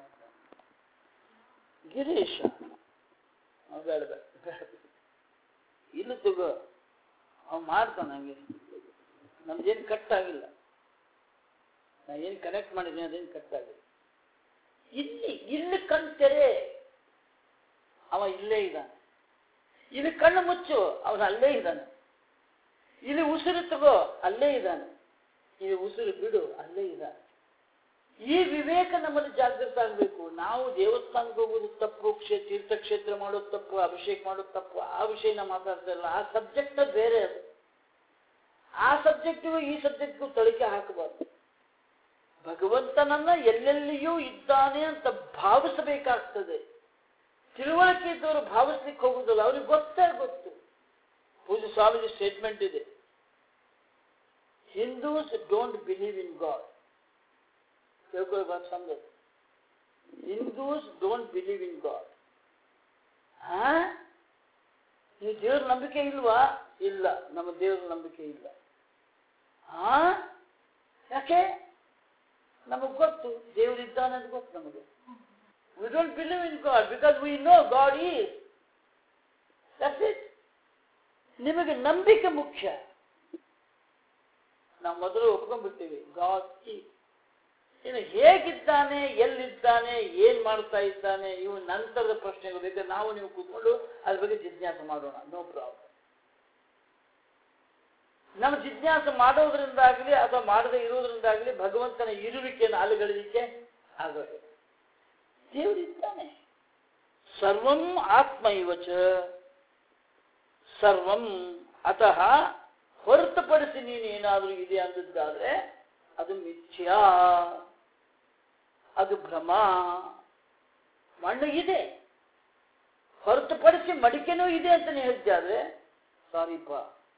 ಗಿರೀಶ ಅವ್ ಬೇಡ ಬೇಡ ಬೇಡ. ಇಲ್ಲಿ ತಗೋ ಅವ್ ಮಾಡ್ತಾನೆ ಹಂಗೆ ನಮ್ದೇನು ಕಟ್ ಆಗಿಲ್ಲ ನಾ ಏನು ಕನೆಕ್ಟ್ ಮಾಡಿದ್ದೀನಿ ಅದೇನು ಕಟ್ ಆಗಿಲ್ಲ ಇಲ್ಲಿ ಇಲ್ಲಿ ಕಣ್ ತೆರೆ ಅವ ಇಲ್ಲೇ ಇದ್ದಾನೆ ಇಲ್ಲಿ ಕಣ್ಣು ಮುಚ್ಚು ಅವನು ಅಲ್ಲೇ ಇದ್ದಾನೆ ಇಲ್ಲಿ ಉಸಿರು ತಗೋ ಅಲ್ಲೇ ಇದ್ದಾನೆ ಇಲ್ಲಿ ಉಸಿರು ಬಿಡು ಅಲ್ಲೇ ಇದ್ದಾನೆ ಈ ವಿವೇಕ ನಮ್ಮಲ್ಲಿ ಜಾಗೃತ ಆಗಬೇಕು ನಾವು ದೇವಸ್ಥಾನಕ್ಕೆ ಹೋಗೋದು ತಪ್ಪು ಕ್ಷೇ ತೀರ್ಥಕ್ಷೇತ್ರ ಮಾಡೋದು ತಪ್ಪು ಅಭಿಷೇಕ ಮಾಡೋದು ತಪ್ಪು ಆ ವಿಷಯನ ಮಾತಾಡ್ತಾ ಇಲ್ಲ ಆ ಸಬ್ಜೆಕ್ಟ್ ಬೇರೆ ಅದು ಆ ಸಬ್ಜೆಕ್ಟಿಗೂ ಈ ಸಬ್ಜೆಕ್ಟ್ಗೂ ತಳಿಕೆ ಹಾಕಬಾರ್ದು ಭಗವಂತನನ್ನ ಎಲ್ಲೆಲ್ಲಿಯೂ ಇದ್ದಾನೆ ಅಂತ ಭಾವಿಸಬೇಕಾಗ್ತದೆ ತಿಳುವಳಿಕೆ ಇದ್ದವರು ಭಾವಿಸ್ಲಿಕ್ಕೆ ಹೋಗುದಿಲ್ಲ ಅವ್ರಿಗೆ ಗೊತ್ತೇ ಗೊತ್ತು ಪೂಜೆ ಸ್ವಾಮೀಜಿ ಸ್ಟೇಟ್ಮೆಂಟ್ ಇದೆ Hindus don't believe in God ತಿಳ್ಕೊಳ್ಳಿ ಬಾತ್ ಸಮझ Hindus don't believe in God ಹಾ ನೀವು ದೇವ್ರ ನಂಬಿಕೆ ಇಲ್ವಾ ಇಲ್ಲ ನಮ್ಮ ದೇವ್ರ ನಂಬಿಕೆ ಇಲ್ಲ ಹಾ ಯಾಕೆ ನಮಗ್ ಗೊತ್ತು ದೇವರಿದ್ದಾನೆ ಅಂತ ಗೊತ್ತು ನಮಗೆ we don't believe in God because we know God is that's it ನಿಮಗೆ ನಂಬಿಕೆ ಮುಖ್ಯ ನಾವು ಮೊದಲು ಒಪ್ಕೊಂಡ್ಬಿಡ್ತೀವಿ ಗಾಡ್ ಈ ಇನ್ನು ಹೇಗಿದ್ದಾನೆ ಎಲ್ಲಿದ್ದಾನೆ ಏನ್ ಮಾಡ್ತಾ ಇದ್ದಾನೆ ಇವು ನಂತರದ ಪ್ರಶ್ನೆಗಳು ಬೇಕಾದ್ರೆ ನಾವು ನೀವು ಕೂತ್ಕೊಂಡು ಅದ್ರ ಬಗ್ಗೆ ಜಿಜ್ಞಾಸೆ ಮಾಡೋಣ ನೋ ಪ್ರಾಬ್ಲಮ್ ನಮ್ಮ ಜಿಜ್ಞಾಸೆ ಮಾಡೋದ್ರಿಂದಾಗ್ಲಿ ಅಥವಾ ಮಾಡದೇ ಇರೋದ್ರಿಂದಾಗ್ಲಿ ಭಗವಂತನ ಇರುವಿಕೆಯನ್ನು ಅಲುಗಳಿಕೆ ಆಗೋದು ದೇವರಿದ್ದಾನೆ ಸರ್ವಂ ಆತ್ಮ ಇವಚ ಸರ್ವಂ ಅತಃ ಹೊರತುಪಡಿಸಿ ನೀನೇನಾದರೂ ಇದೆ ಅಂದದ್ದಾದ್ರೆ ಅದು ಮಿಥ್ಯಾ ಅದು ಭ್ರಮ ಮಣ್ಣು ಇದೆ ಹೊರತುಪಡಿಸಿ ಮಡಿಕೆನೂ ಇದೆ ಅಂತ ನೀವು ಹೇಳಿದ್ದಾದ್ರೆ ಸಾರಿಪ್ಪ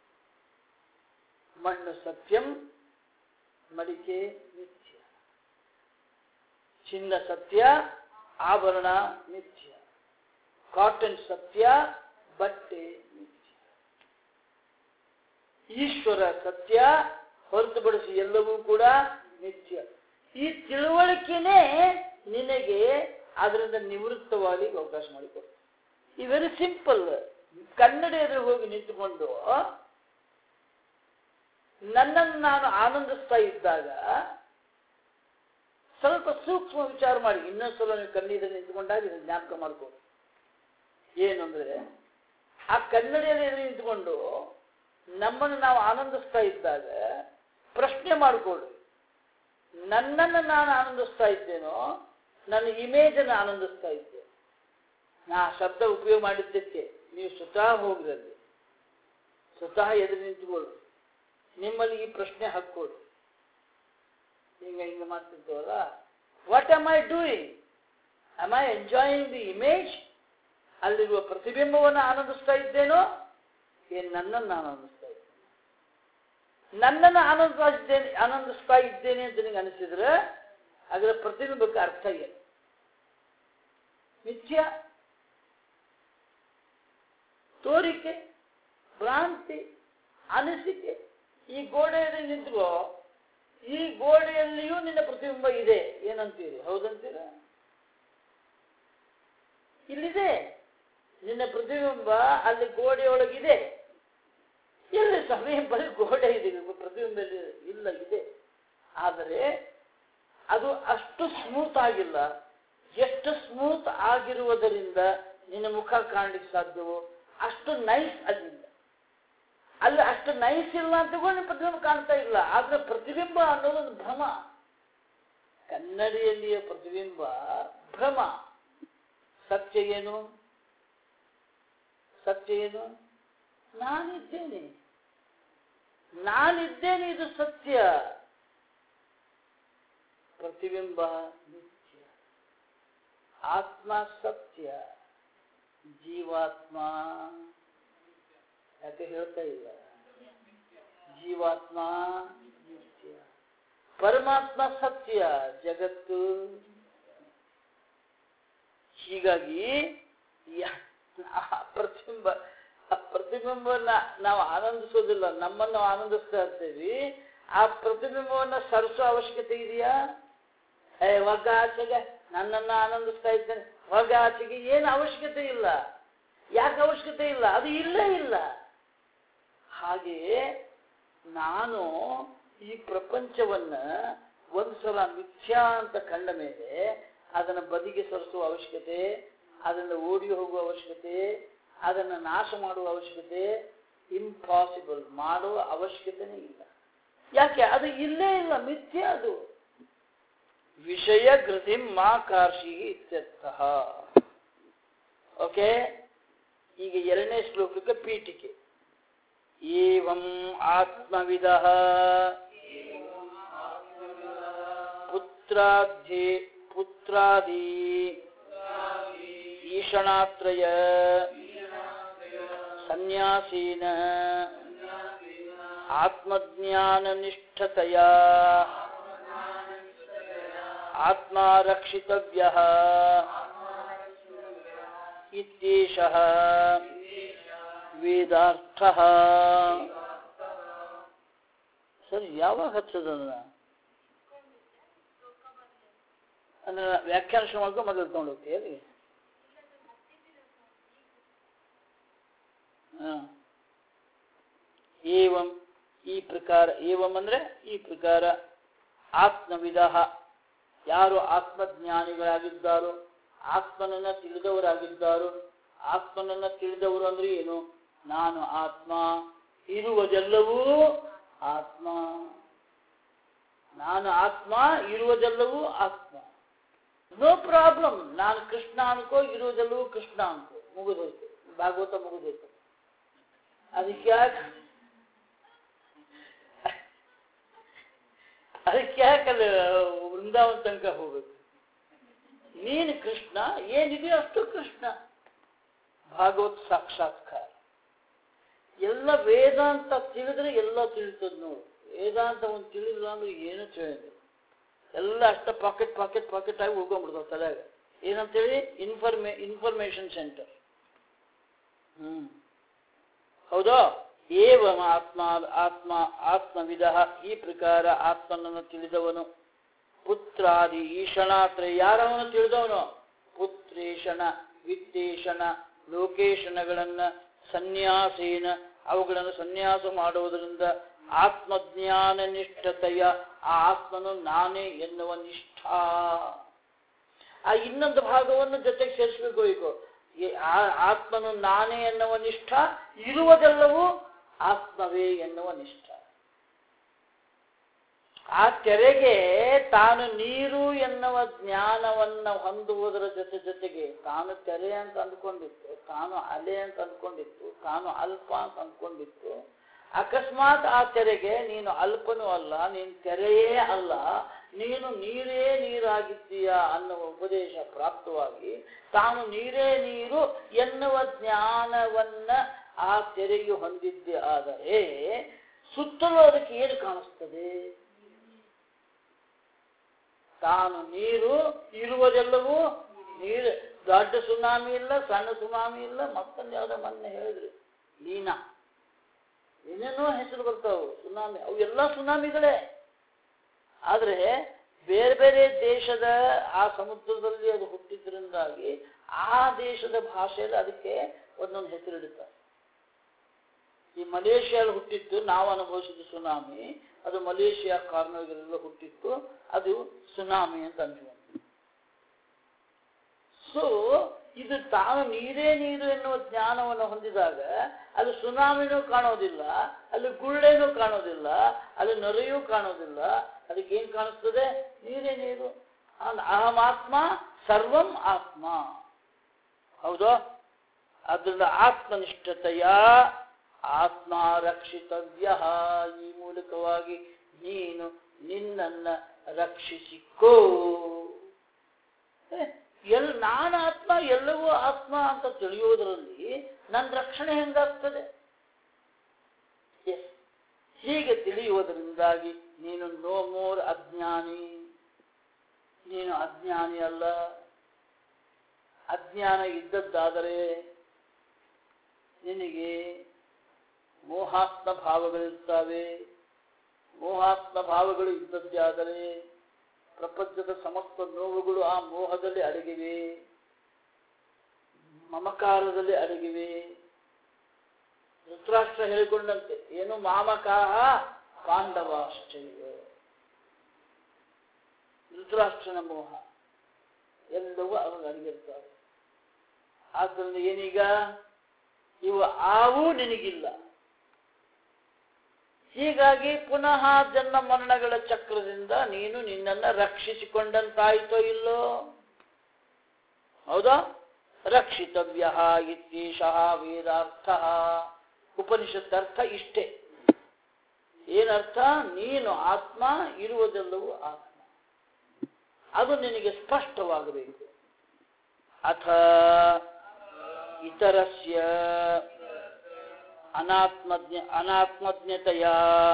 ಮಣ್ಣು ಸತ್ಯಂ ಮಡಿಕೆ ಮಿಥ್ಯ ಚಿನ್ನ ಸತ್ಯ ಆಭರಣ ಮಿಥ್ಯ ಕಾಟನ್ ಸತ್ಯ ಬಟ್ಟೆ ಮಿಥ್ಯ ಈಶ್ವರ ಸತ್ಯ ಹೊರತುಪಡಿಸಿ ಎಲ್ಲವೂ ಕೂಡ ನಿತ್ಯ ಈ ತಿಳುವಳಿಕೆನೇ ನಿನಗೆ ಅದರಿಂದ ನಿವೃತ್ತವಾಗಿ ಅವಕಾಶ ಮಾಡಿಕೊಡ್ತು ಈ ವೆರಿ ಸಿಂಪಲ್ ಕನ್ನಡ ಎದುರು ಹೋಗಿ ನಿಂತುಕೊಂಡು ನನ್ನನ್ನು ನಾನು ಆನಂದಿಸ್ತಾ ಇದ್ದಾಗ ಸ್ವಲ್ಪ ಸೂಕ್ಷ್ಮ ವಿಚಾರ ಮಾಡಿ ಇನ್ನೊಂದು ಸಲ ನೀವು ಕಣ್ಣೀರಲ್ಲಿ ನಿಂತ್ಕೊಂಡಾಗ ಇದನ್ನ ಜ್ಞಾಪಕ ಮಾಡ್ಬೋದು ಏನು ಅಂದ್ರೆ ಆ ಕನ್ನಡಿಯಲ್ಲಿ ಎದುರು ನಿಂತ್ಕೊಂಡು ನಮ್ಮನ್ನು ನಾವು ಆನಂದಿಸ್ತಾ ಇದ್ದಾಗ ಪ್ರಶ್ನೆ ಮಾಡಿಕೊಳ್ಳಿ ನನ್ನನ್ನು ನಾನು ಆನಂದಿಸ್ತಾ ಇದ್ದೇನೋ ನನ್ನ ಇಮೇಜನ್ನು ಆನಂದಿಸ್ತಾ ಇದ್ದೆ ನಾ ಆ ಶಬ್ದ ಉಪಯೋಗ ಮಾಡಿದ್ದಕ್ಕೆ ನೀವು ಸ್ವತಃ ಹೋಗ್ರಲ್ಲಿ ಸ್ವತಃ ಎದುರು ನಿಂತ್ಕೊಳ್ಳಿ ನಿಮ್ಮಲ್ಲಿ ಈ ಪ್ರಶ್ನೆ ಹಾಕ್ಕೊಳ್ಳಿ ಹಿಂಗ ಹಿಂಗ ಮಾಡ್ತಿರ್ತೇವಲ್ಲ what am I doing am I enjoying the image ಅಲ್ಲಿರುವ ಪ್ರತಿಬಿಂಬವನ್ನು ಆನಂದಿಸ್ತಾ ಇದ್ದೇನೋ ಏನ್ ನನ್ನನ್ನು ಆನಂದಿಸ್ತಾ ಇದ್ದೇನೆ ನನ್ನನ್ನು ಆನಂದಿಸ್ತಾ ಇದ್ದೇನೆ ಆನಂದಿಸ್ತಾ ಇದ್ದೇನೆ ಅಂತ ನಿನಗೆ ಅನಿಸಿದ್ರೆ ಅದರ ಪ್ರತಿಬಿಂಬಕ್ಕೆ ಅರ್ಥ ಏನು ಮಿಥ್ಯ ತೋರಿಕೆ ಭ್ರಾಂತಿ ಅನಿಸಿಕೆ ಈ ಗೋಡೆಯಲ್ಲಿ ನಿಂತ್ಕೋ ಈ ಗೋಡೆಯಲ್ಲಿಯೂ ನಿನ್ನ ಪ್ರತಿಬಿಂಬ ಇದೆ ಏನಂತೀರಿ ಹೌದಂತೀರ ಇಲ್ಲಿದೆ ನಿನ್ನ ಪ್ರತಿಬಿಂಬ ಅಲ್ಲಿ ಗೋಡೆಯೊಳಗಿದೆ ಎಲ್ಲಿ ಸಮೀಪದಲ್ಲಿ ಗೋಡೆ ಇದೆ ಪ್ರತಿಬಿಂಬ ಎಲ್ಲಿ? ಇಲ್ಲ ಇದೆ ಆದರೆ ಅದು ಅಷ್ಟು ಸ್ಮೂತ್ ಆಗಿಲ್ಲ ಎಷ್ಟು ಸ್ಮೂತ್ ಆಗಿರುವುದರಿಂದ ನಿನ್ನ ಮುಖ ಕಾಣಲಿಕ್ಕೆ ಸಾಧ್ಯವೋ ಅಷ್ಟು ನೈಸ್ ಅಲ್ಲಿಲ್ಲ ಅಲ್ಲಿ ಅಷ್ಟು ನೈಸ್ ಇಲ್ಲ ಅಂತ ನಿನ್ನ ಪ್ರತಿಬಿಂಬ ಕಾಣ್ತಾ ಇಲ್ಲ ಆದ್ರೆ ಪ್ರತಿಬಿಂಬ ಅನ್ನೋದು ಒಂದು ಭ್ರಮ ಕನ್ನಡಿಯಲ್ಲಿಯ ಪ್ರತಿಬಿಂಬ ಭ್ರಮ ಸತ್ಯ ಏನು ಸತ್ಯ ಏನು ನಾನಿದ್ದೇನೆ ನಾನಿದ್ದೇನೆ ಇದು ಸತ್ಯ ಪ್ರತಿಬಿಂಬ ನಿತ್ಯ ಆತ್ಮ ಸತ್ಯ ಜೀವಾತ್ಮ ಯಾಕೆ ಹೇಳ್ತಾ ಇಲ್ಲ ಜೀವಾತ್ಮ ನಿತ್ಯ ಪರಮಾತ್ಮ ಸತ್ಯ ಜಗತ್ತು ಹೀಗಾಗಿ ಯ- ಆ ಪ್ರತಿಬಿಂಬ ಆ ಪ್ರತಿಬಿಂಬವನ್ನ ನಾವು ಆನಂದಿಸೋದಿಲ್ಲ ನಮ್ಮನ್ನು ನಾವು ಆನಂದಿಸ್ತಾ ಇರ್ತೀವಿ ಆ ಪ್ರತಿಬಿಂಬವನ್ನ ಸರಿಸೋ ಅವಶ್ಯಕತೆ ಇದೆಯಾ ಏ ಒಗ್ಗ ಆಚೆಗೆ ನನ್ನನ್ನು ಆನಂದಿಸ್ತಾ ಇದ್ದೇನೆ ಒಗ್ಗ ಆಚೆಗೆ ಏನು ಅವಶ್ಯಕತೆ ಇಲ್ಲ ಯಾಕೆ ಅವಶ್ಯಕತೆ ಇಲ್ಲ ಅದು ಇಲ್ಲೇ ಇಲ್ಲ ಹಾಗೆಯೇ ನಾನು ಈ ಪ್ರಪಂಚವನ್ನ ಒಂದು ಸಲ ಮಿಥ್ಯಾ ಅಂತ ಕಂಡ ಮೇಲೆ ಅದನ್ನು ಬದಿಗೆ ಸರಿಸುವ ಅವಶ್ಯಕತೆ ಅದನ್ನು ಓಡಿ ಹೋಗುವ ಅವಶ್ಯಕತೆ ಅದನ್ನು ನಾಶ ಮಾಡುವ ಅವಶ್ಯಕತೆ ಇಂಪಾಸಿಬಲ್ ಮಾಡುವ ಅವಶ್ಯಕತೆನೇ ಇಲ್ಲ ಯಾಕೆ ಅದು ಇಲ್ಲೇ ಇಲ್ಲ ಮಿಥ್ಯ ಅದು ವಿಷಯ ಗೃಧಿಂ ಮಾ ಕಾರ್ಷಿ ಇತ್ಯರ್ಥ ಓಕೆ ಈಗ ಎರಡನೇ ಶ್ಲೋಕಕ್ಕೆ ಪೀಠಿಕೆ ಏವಂ ಆತ್ಮವಿದ ಪುತ್ರಾಧಿ ಪುತ್ರಾದಿ ಈಷಣಾತ್ರಯ ಸನ್ಯಾಸೀನ ಆತ್ಮಜ್ಞಾನ ನಿಷ್ಠತೆಯ ಆತ್ಮಾರಕ್ಷಿತವ್ಯ ಇತ್ಯೇಷಃ ವೇದಾರ್ಥ ಸರ್ ಯಾವಾಗ ಹಚ್ಚದನ್ನ ಅಂದ್ರೆ ವ್ಯಾಖ್ಯಾನ ಶುರು ಮಾಡ್ಕೊಂಡು ಮೊದಲು ತಗೊಂಡು ಹೋಗ್ತೀಯ ಅಲ್ಲಿ ಹಾ. ಏವಂ ಈ ಪ್ರಕಾರ ಏವಂ ಅಂದ್ರೆ ಈ ಪ್ರಕಾರ ಆತ್ಮವಿಧ ಯಾರು ಆತ್ಮಜ್ಞಾನಿಗಳಾಗಿದ್ದಾರೋ ಆತ್ಮನನ್ನ ತಿಳಿದವರಾಗಿದ್ದಾರೋ ಆತ್ಮನನ್ನ ತಿಳಿದವರು ಅಂದ್ರೆ ಏನು ನಾನು ಆತ್ಮ ಇರುವುದೆಲ್ಲವೂ ಆತ್ಮ ನಾನು ಆತ್ಮ ಇರುವುದೆಲ್ಲವೂ ಆತ್ಮ ನೋ ಪ್ರಾಬ್ಲಮ್ ನಾನು ಕೃಷ್ಣ ಅನ್ಕೋ ಇರುವುದೆಲ್ಲವೂ ಕೃಷ್ಣ ಅನ್ಕೋ ಮುಗಿದೋಯ್ತು ಭಾಗವತ ಮುಗಿದೋಯ್ತು ಅದಕ್ಕೆ ಯಾಕೆ ಅದಕ್ಕೆ ಯಾಕಲ್ಲ ವೃಂದಾವನ ತನಕ ಹೋಗ್ಬೇಕು ನೀನು ಕೃಷ್ಣ ಏನಿದೆಯೋ ಅಷ್ಟು ಕೃಷ್ಣ ಭಾಗವತ್ ಸಾಕ್ಷಾತ್ಕಾರ ಎಲ್ಲ ವೇದಾಂತ ತಿಳಿದ್ರೆ ಎಲ್ಲ ತಿಳಿತದ ನೋಡು ವೇದಾಂತ ಒಂದು ತಿಳಿದಿಲ್ಲ ಅಂದ್ರೆ ಏನು ತಿಳಿದಿಲ್ಲ ಎಲ್ಲ ಅಷ್ಟ ಪಾಕೆಟ್ ಪಾಕೆಟ್ ಪಾಕೆಟ್ ಆಗಿ ಉಳ್ಕೊಂಡ್ಬಿಡ್ತಾವ ತಲೆಯಾಗ ಏನಂತೇಳಿ ಇನ್ಫಾರ್ಮೇ ಇನ್ಫಾರ್ಮೇಶನ್ ಸೆಂಟರ್ ಹ್ಮ್ ಹೌದಾ ಏವಂ ಆತ್ಮ ಆತ್ಮ ಆತ್ಮವಿದ ಈ ಪ್ರಕಾರ ಆತ್ಮನನ್ನು ತಿಳಿದವನು ಪುತ್ರಾದಿ ಈಶಣಾತ್ರ ಯಾರವನು ತಿಳಿದವನು ಪುತ್ರೇಶಣ ವಿತ್ತೇಶಣ ಲೋಕೇಶಣಗಳನ್ನ ಸನ್ಯಾಸೇನ ಅವುಗಳನ್ನು ಸನ್ಯಾಸ ಮಾಡುವುದರಿಂದ ಆತ್ಮಜ್ಞಾನ ನಿಷ್ಠತೆಯ ಆ ಆತ್ಮನು ನಾನೇ ಎನ್ನುವ ನಿಷ್ಠಾ ಆ ಇನ್ನೊಂದು ಭಾಗವನ್ನು ಜೊತೆಗೆ ಸೇರಿಸಬೇಕು ಈಗ ಈ ಆ- ಆತ್ಮನು ನಾನೇ ಎನ್ನುವ ನಿಷ್ಠ ಇರುವುದೆಲ್ಲವೂ ಆತ್ಮವೇ ಎನ್ನುವ ನಿಷ್ಠ ಆ ತೆರೆಗೆ ತಾನು ನೀರು ಎನ್ನುವ ಜ್ಞಾನವನ್ನ ಹೊಂದುವುದರ ಜೊತೆ ಜೊತೆಗೆ ತಾನು ತೆರೆ ಅಂತ ಅಂದ್ಕೊಂಡಿತ್ತು ತಾನು ಅಲೆ ಅಂತ ಅಂದ್ಕೊಂಡಿತ್ತು ತಾನು ಅಲ್ಪ ಅಂತ ಅಂದ್ಕೊಂಡಿತ್ತು ಅಕಸ್ಮಾತ್ ಆ ತೆರೆಗೆ ನೀನು ಅಲ್ಪನೂ ಅಲ್ಲ ನೀನು ತೆರೆಯೇ ಅಲ್ಲ ನೀನು ನೀರೇ ನೀರಾಗಿದ್ದೀಯ ಅನ್ನುವ ಉಪದೇಶ ಪ್ರಾಪ್ತವಾಗಿ ತಾನು ನೀರೇ ನೀರು ಎನ್ನುವ ಜ್ಞಾನವನ್ನ ಆ ತೆರೆಯು ಹೊಂದಿದ್ದೆ ಆದರೆ ಸುತ್ತಲೂ ಅದಕ್ಕೆ ಏನು ಕಾಣಿಸ್ತದೆ ತಾನು ನೀರು ಇರುವುದೆಲ್ಲವೂ ನೀರು ದೊಡ್ಡ ಸುನಾಮಿ ಇಲ್ಲ ಸಣ್ಣ ಸುನಾಮಿ ಇಲ್ಲ ಮತ್ತೊಂದು ಯಾವುದೋ ಮೊನ್ನೆ ಹೇಳಿದ್ರಿ ಲೀನಾ ಏನೇನೋ ಹೆಸರು ಬರ್ತಾವು ಸುನಾಮಿ ಅವು ಎಲ್ಲ ಸುನಾಮಿಗಳೇ ಆದ್ರೆ ಬೇರೆ ಬೇರೆ ದೇಶದ ಆ ಸಮುದ್ರದಲ್ಲಿ ಅದು ಹುಟ್ಟಿದ್ರಿಂದಾಗಿ ಆ ದೇಶದ ಭಾಷೆಯಲ್ಲಿ ಅದಕ್ಕೆ ಒಂದೊಂದು ಹೆಸರಿಡುತ್ತಾರೆ ಈ ಮಲೇಷಿಯಲ್ಲಿ ಹುಟ್ಟಿತ್ತು ನಾವು ಅನುಭವಿಸಿದ ಸುನಾಮಿ ಅದು ಮಲೇಷಿಯಾ ಕಾರ್ನರ್ಗಳೆಲ್ಲ ಹುಟ್ಟಿತ್ತು ಅದು ಸುನಾಮಿ ಅಂತ ಅನ್ಸುವಂತ ಸೊ ಇದು ತಾನು ನೀರೇ ನೀರು ಎನ್ನುವ ಜ್ಞಾನವನ್ನು ಹೊಂದಿದಾಗ ಅಲ್ಲಿ ಸುನಾಮಿನೂ ಕಾಣೋದಿಲ್ಲ ಅಲ್ಲಿ ಗುಳ್ಳೆನೂ ಕಾಣೋದಿಲ್ಲ ಅಲ್ಲಿ ನೊರೆಯೂ ಕಾಣೋದಿಲ್ಲ ಅದಕ್ಕೆ ಏನ್ ಕಾಣಿಸ್ತದೆ ನೀರೇ ನೀರು ಅನ್- ಅಹಮಾತ್ಮ ಸರ್ವಂ ಆತ್ಮ ಹೌದಾ ಅದರಿಂದ ಆತ್ಮನಿಷ್ಠತೆಯ ಆತ್ಮ ರಕ್ಷಿತವ್ಯ ಈ ಮೂಲಕವಾಗಿ ನೀನು ನಿನ್ನನ್ನ ರಕ್ಷಿಸಿಕೋ ಏ, ಎಲ್ ನಾನು ಆತ್ಮ ಎಲ್ಲವೂ ಆತ್ಮ ಅಂತ ತಿಳಿಯುವುದರಲ್ಲಿ ನನ್ನ ರಕ್ಷಣೆ ಹೆಂಗಾಗ್ತದೆ Yes. ಹೀಗೆ ತಿಳಿಯುವುದರಿಂದಾಗಿ ನೀನು ನೋ ಮೋರ್ ಅಜ್ಞಾನಿ ನೀನು ಅಜ್ಞಾನಿ ಅಲ್ಲ ಅಜ್ಞಾನ ಇದ್ದದ್ದಾದರೆ ನಿನಗೆ ಮೋಹಾತ್ಮ ಭಾವಗಳಿರ್ತವೆ ಮೋಹಾತ್ಮ ಭಾವಗಳು ಇದ್ದದ್ದಾದರೆ ಪ್ರಪಂಚದ ಸಮಸ್ತ ನೋವುಗಳು ಆ ಮೋಹದಲ್ಲಿ ಅಡಗಿವೆ ಮಮಕಾರದಲ್ಲಿ ಅಡಗಿವೆ ಧೃತರಾಷ್ಟ್ರ ಹೇಳಿಕೊಂಡಂತೆ ಏನು ಮಾಮಕಾಹ ಪಾಂಡವಾಶ್ಚರ್ಯ ಧೃತರಾಷ್ಟ್ರನ ಮೋಹ ಎಲ್ಲವೂ ಅವನು ಅಡಗಿರ್ತಾರೆ ಆದ್ದರಿಂದ ಏನೀಗ ಇವು ಆವೂ ನಿನಗಿಲ್ಲ ಹೀಗಾಗಿ ಪುನಃ ಜನ್ಮ ಮರಣಗಳ ಚಕ್ರದಿಂದ ನೀನು ನಿನ್ನನ್ನು ರಕ್ಷಿಸಿಕೊಂಡಂತಾಯಿತೋ ಇಲ್ಲೋ ಹೌದಾ ರಕ್ಷಿತವ್ಯ ಇತ್ಯೇಷಃ ವೇದಾರ್ಥ ಉಪನಿಷತ್ ಅರ್ಥ ಇಷ್ಟೇ ಏನರ್ಥ ನೀನು ಆತ್ಮ ಇರುವುದೆಲ್ಲವೂ ಆತ್ಮ ಅದು ನಿನಗೆ ಸ್ಪಷ್ಟವಾಗಬೇಕು ಅಥ ಇತರಸ್ಯ ಅನಾತ್ಮಜ್ಞ ಅನಾತ್ಮಜ್ಞತೆಯ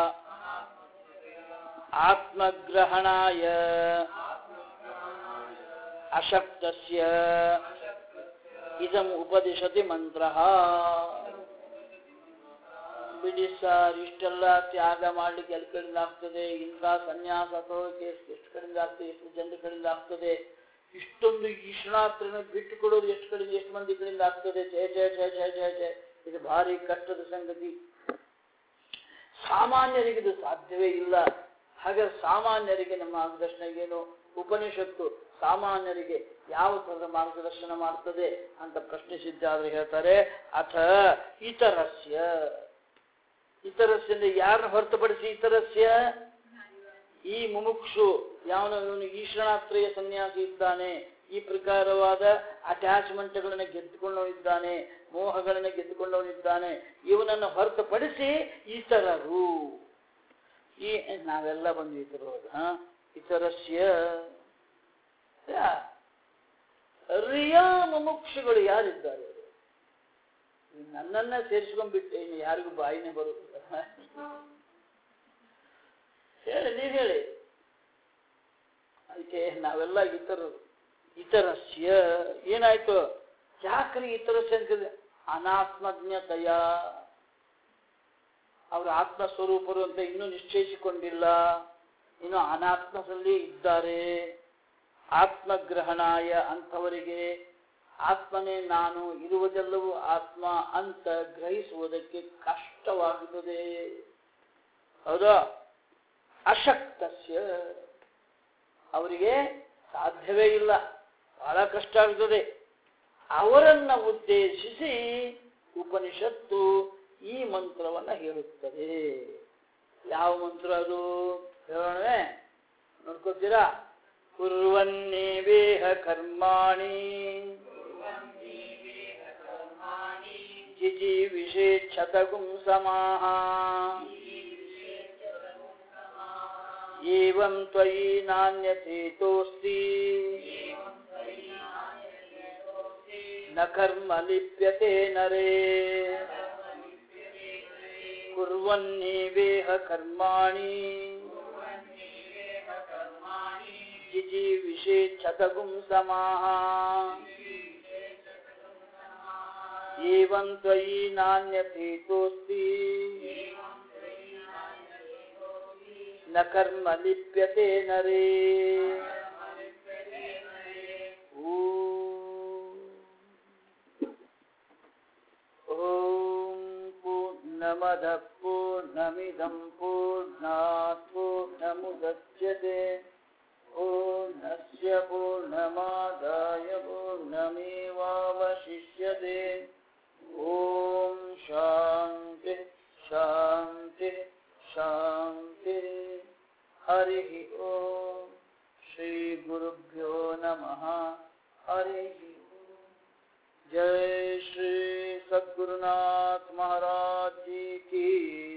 ಆತ್ಮಗ್ರಹಣಾಯ ಅಶಕ್ತಸ್ಯ ಇದಂ ಉಪದಿಶತಿ ಮಂತ್ರ ಬಿಡಿ ಸರ್ ಇಷ್ಟೆಲ್ಲ ತ್ಯಾಗ ಮಾಡ್ಲಿಕ್ಕೆ ಎಲ್ಲಿ ಕಡೆಯಿಂದ ಆಗ್ತದೆ ಇಂಥ ಸನ್ಯಾಸ ತಗೊಳ್ಳೋಕೆ ಎಷ್ಟು ಎಷ್ಟು ಕಡೆಯಿಂದ ಆಗ್ತದೆ ಎಷ್ಟು ಜನರ ಕಡೆಯಿಂದ ಆಗ್ತದೆ ಇಷ್ಟೊಂದು ಈಶ್ವರಾತ್ರನ ಬಿಟ್ಟು ಕೊಡೋದು ಎಷ್ಟು ಕಡೆಯಿಂದ ಎಷ್ಟು ಮಂದಿ ಕಡೆಯಿಂದ ಆಗ್ತದೆ ಜಯ ಜಯ ಜಯ ಜಯ ಜಯ ಜಯ ಇದು ಭಾರಿ ಕಷ್ಟದ ಸಂಗತಿ ಸಾಮಾನ್ಯರಿಗೆ ಇದು ಸಾಧ್ಯವೇ ಇಲ್ಲ ಹಾಗೆ ಸಾಮಾನ್ಯರಿಗೆ ನಮ್ಮ ಮಾರ್ಗದರ್ಶನ ಏನು ಉಪನಿಷತ್ತು ಸಾಮಾನ್ಯರಿಗೆ ಯಾವ ಥರದ ಮಾರ್ಗದರ್ಶನ ಮಾಡ್ತದೆ ಅಂತ ಪ್ರಶ್ನಿಸಿದ್ದಾದ್ರೆ ಹೇಳ್ತಾರೆ ಅಥ ಇತರಸ್ಯ ಇತರಸ್ಯ ಅಂದ್ರೆ ಯಾರನ್ನ ಹೊರತುಪಡಿಸಿ ಇತರಸ್ಯ ಈ ಮುಮುಕ್ಷು ಯಾವನು ಇವನು ಈಶ್ವರಾತ್ರೆಯ ಸನ್ಯಾಸಿ ಇದ್ದಾನೆ ಈ ಪ್ರಕಾರವಾದ ಅಟ್ಯಾಚ್ಮೆಂಟ್ಗಳನ್ನು ಗೆದ್ದುಕೊಂಡವನಿದ್ದಾನೆ ಮೋಹಗಳನ್ನು ಗೆದ್ದುಕೊಂಡವನಿದ್ದಾನೆ ಇವನನ್ನು ಹೊರತುಪಡಿಸಿ ಇತರರು ಈ ನಾವೆಲ್ಲ ಬಂದ್ವಿ ಇತರರು ಹಾ ಇತರಸ್ಯ ಯಾ- ರಿಯಾ ಮುಮುಕ್ಷುಗಳು ಯಾರಿದ್ದಾರೆ ನನ್ನನ್ನ ಸೇರಿಸ್ಕೊಂಡ್ಬಿಟ್ಟೆ ಇನ್ನು ಯಾರಿಗೂ ಬಾಯಿನೇ ಬರುತ್ತಿಲ್ಲ ಹೇಳಿ ನೀವು ಹೇಳಿ ಅದಕ್ಕೆ ನಾವೆಲ್ಲ ಇತರರು ಇತರಸ್ಯ ಏನಾಯ್ತು ಯಾಕ್ರಿ ಇತರಸ್ಯ ಅಂತಿದೆ ಅನಾತ್ಮಜ್ಞತೆಯ ಅವರು ಆತ್ಮ ಸ್ವರೂಪರು ಅಂತ ಇನ್ನೂ ನಿಶ್ಚಯಿಸಿಕೊಂಡಿಲ್ಲ ಇನ್ನು ಅನಾತ್ಮದಲ್ಲಿ ಇದ್ದಾರೆ ಆತ್ಮಗ್ರಹಣಾಯ ಅಂಥವರಿಗೆ ಆತ್ಮನೇ ನಾನು ಇರುವುದೆಲ್ಲವೂ ಆತ್ಮ ಅಂತ ಗ್ರಹಿಸುವುದಕ್ಕೆ ಕಷ್ಟವಾಗುತ್ತದೆ ಹೌದಾ ಅಶಕ್ತಸ್ಯ ಅವರಿಗೆ ಸಾಧ್ಯವೇ ಇಲ್ಲ ಬಹಳ ಕಷ್ಟ ಆಗ್ತದೆ ಅವರನ್ನ ಉದ್ದೇಶಿಸಿ ಉಪನಿಷತ್ತು ಈ ಮಂತ್ರವನ್ನ ಹೇಳುತ್ತದೆ ಯಾವ ಮಂತ್ರ ಅದು ಹೇಳೋಣವೇ ನೋಡ್ಕೋತೀರಾ ಕುರ್ವನ್ನೇವೇಹ ಕರ್ಮಾಣಿ ಜಿಜಿ ವಿಷೇಚ್ಛತಗುಂ ಸಮಾಹ ಏವಂ ತ್ವಯಿ ನಾಣ್ಯಚೇತೋಸ್ತಿ ನ ಕರ್ಮ ಲಿಪ್ಯತೆ ನರೇ ಕುರ್ವನ್ನೇವೇಹ ಕರ್ಮಾಣಿ ಜಿಜಿ ವಿಷೇಚ್ಛತಗುಂ ಸಮಾಹ ಏವಂ ತ್ವಯಿ ನಾಣ್ಯಚೇತೋಸ್ತಿ ನ ಕರ್ಮ ಲಿಪ್ಯತೆ ನರೇ ಓಂ ಪೂರ್ಣಮದ ಪೂರ್ಣಮಿದಂ ಪೂರ್ಣಾತ್ ಪೂರ್ಣಮುದಚ್ಯತೆ पूर्णस्य पूर्णमादाय पूर्णमेवावशिष्यते ॐ शान्ति शान्ति शान्ति हरिः ॐ श्रीगुरुभ्यो नमः हरिः ॐ जय श्री सद्गुरुनाथ महाराज जी की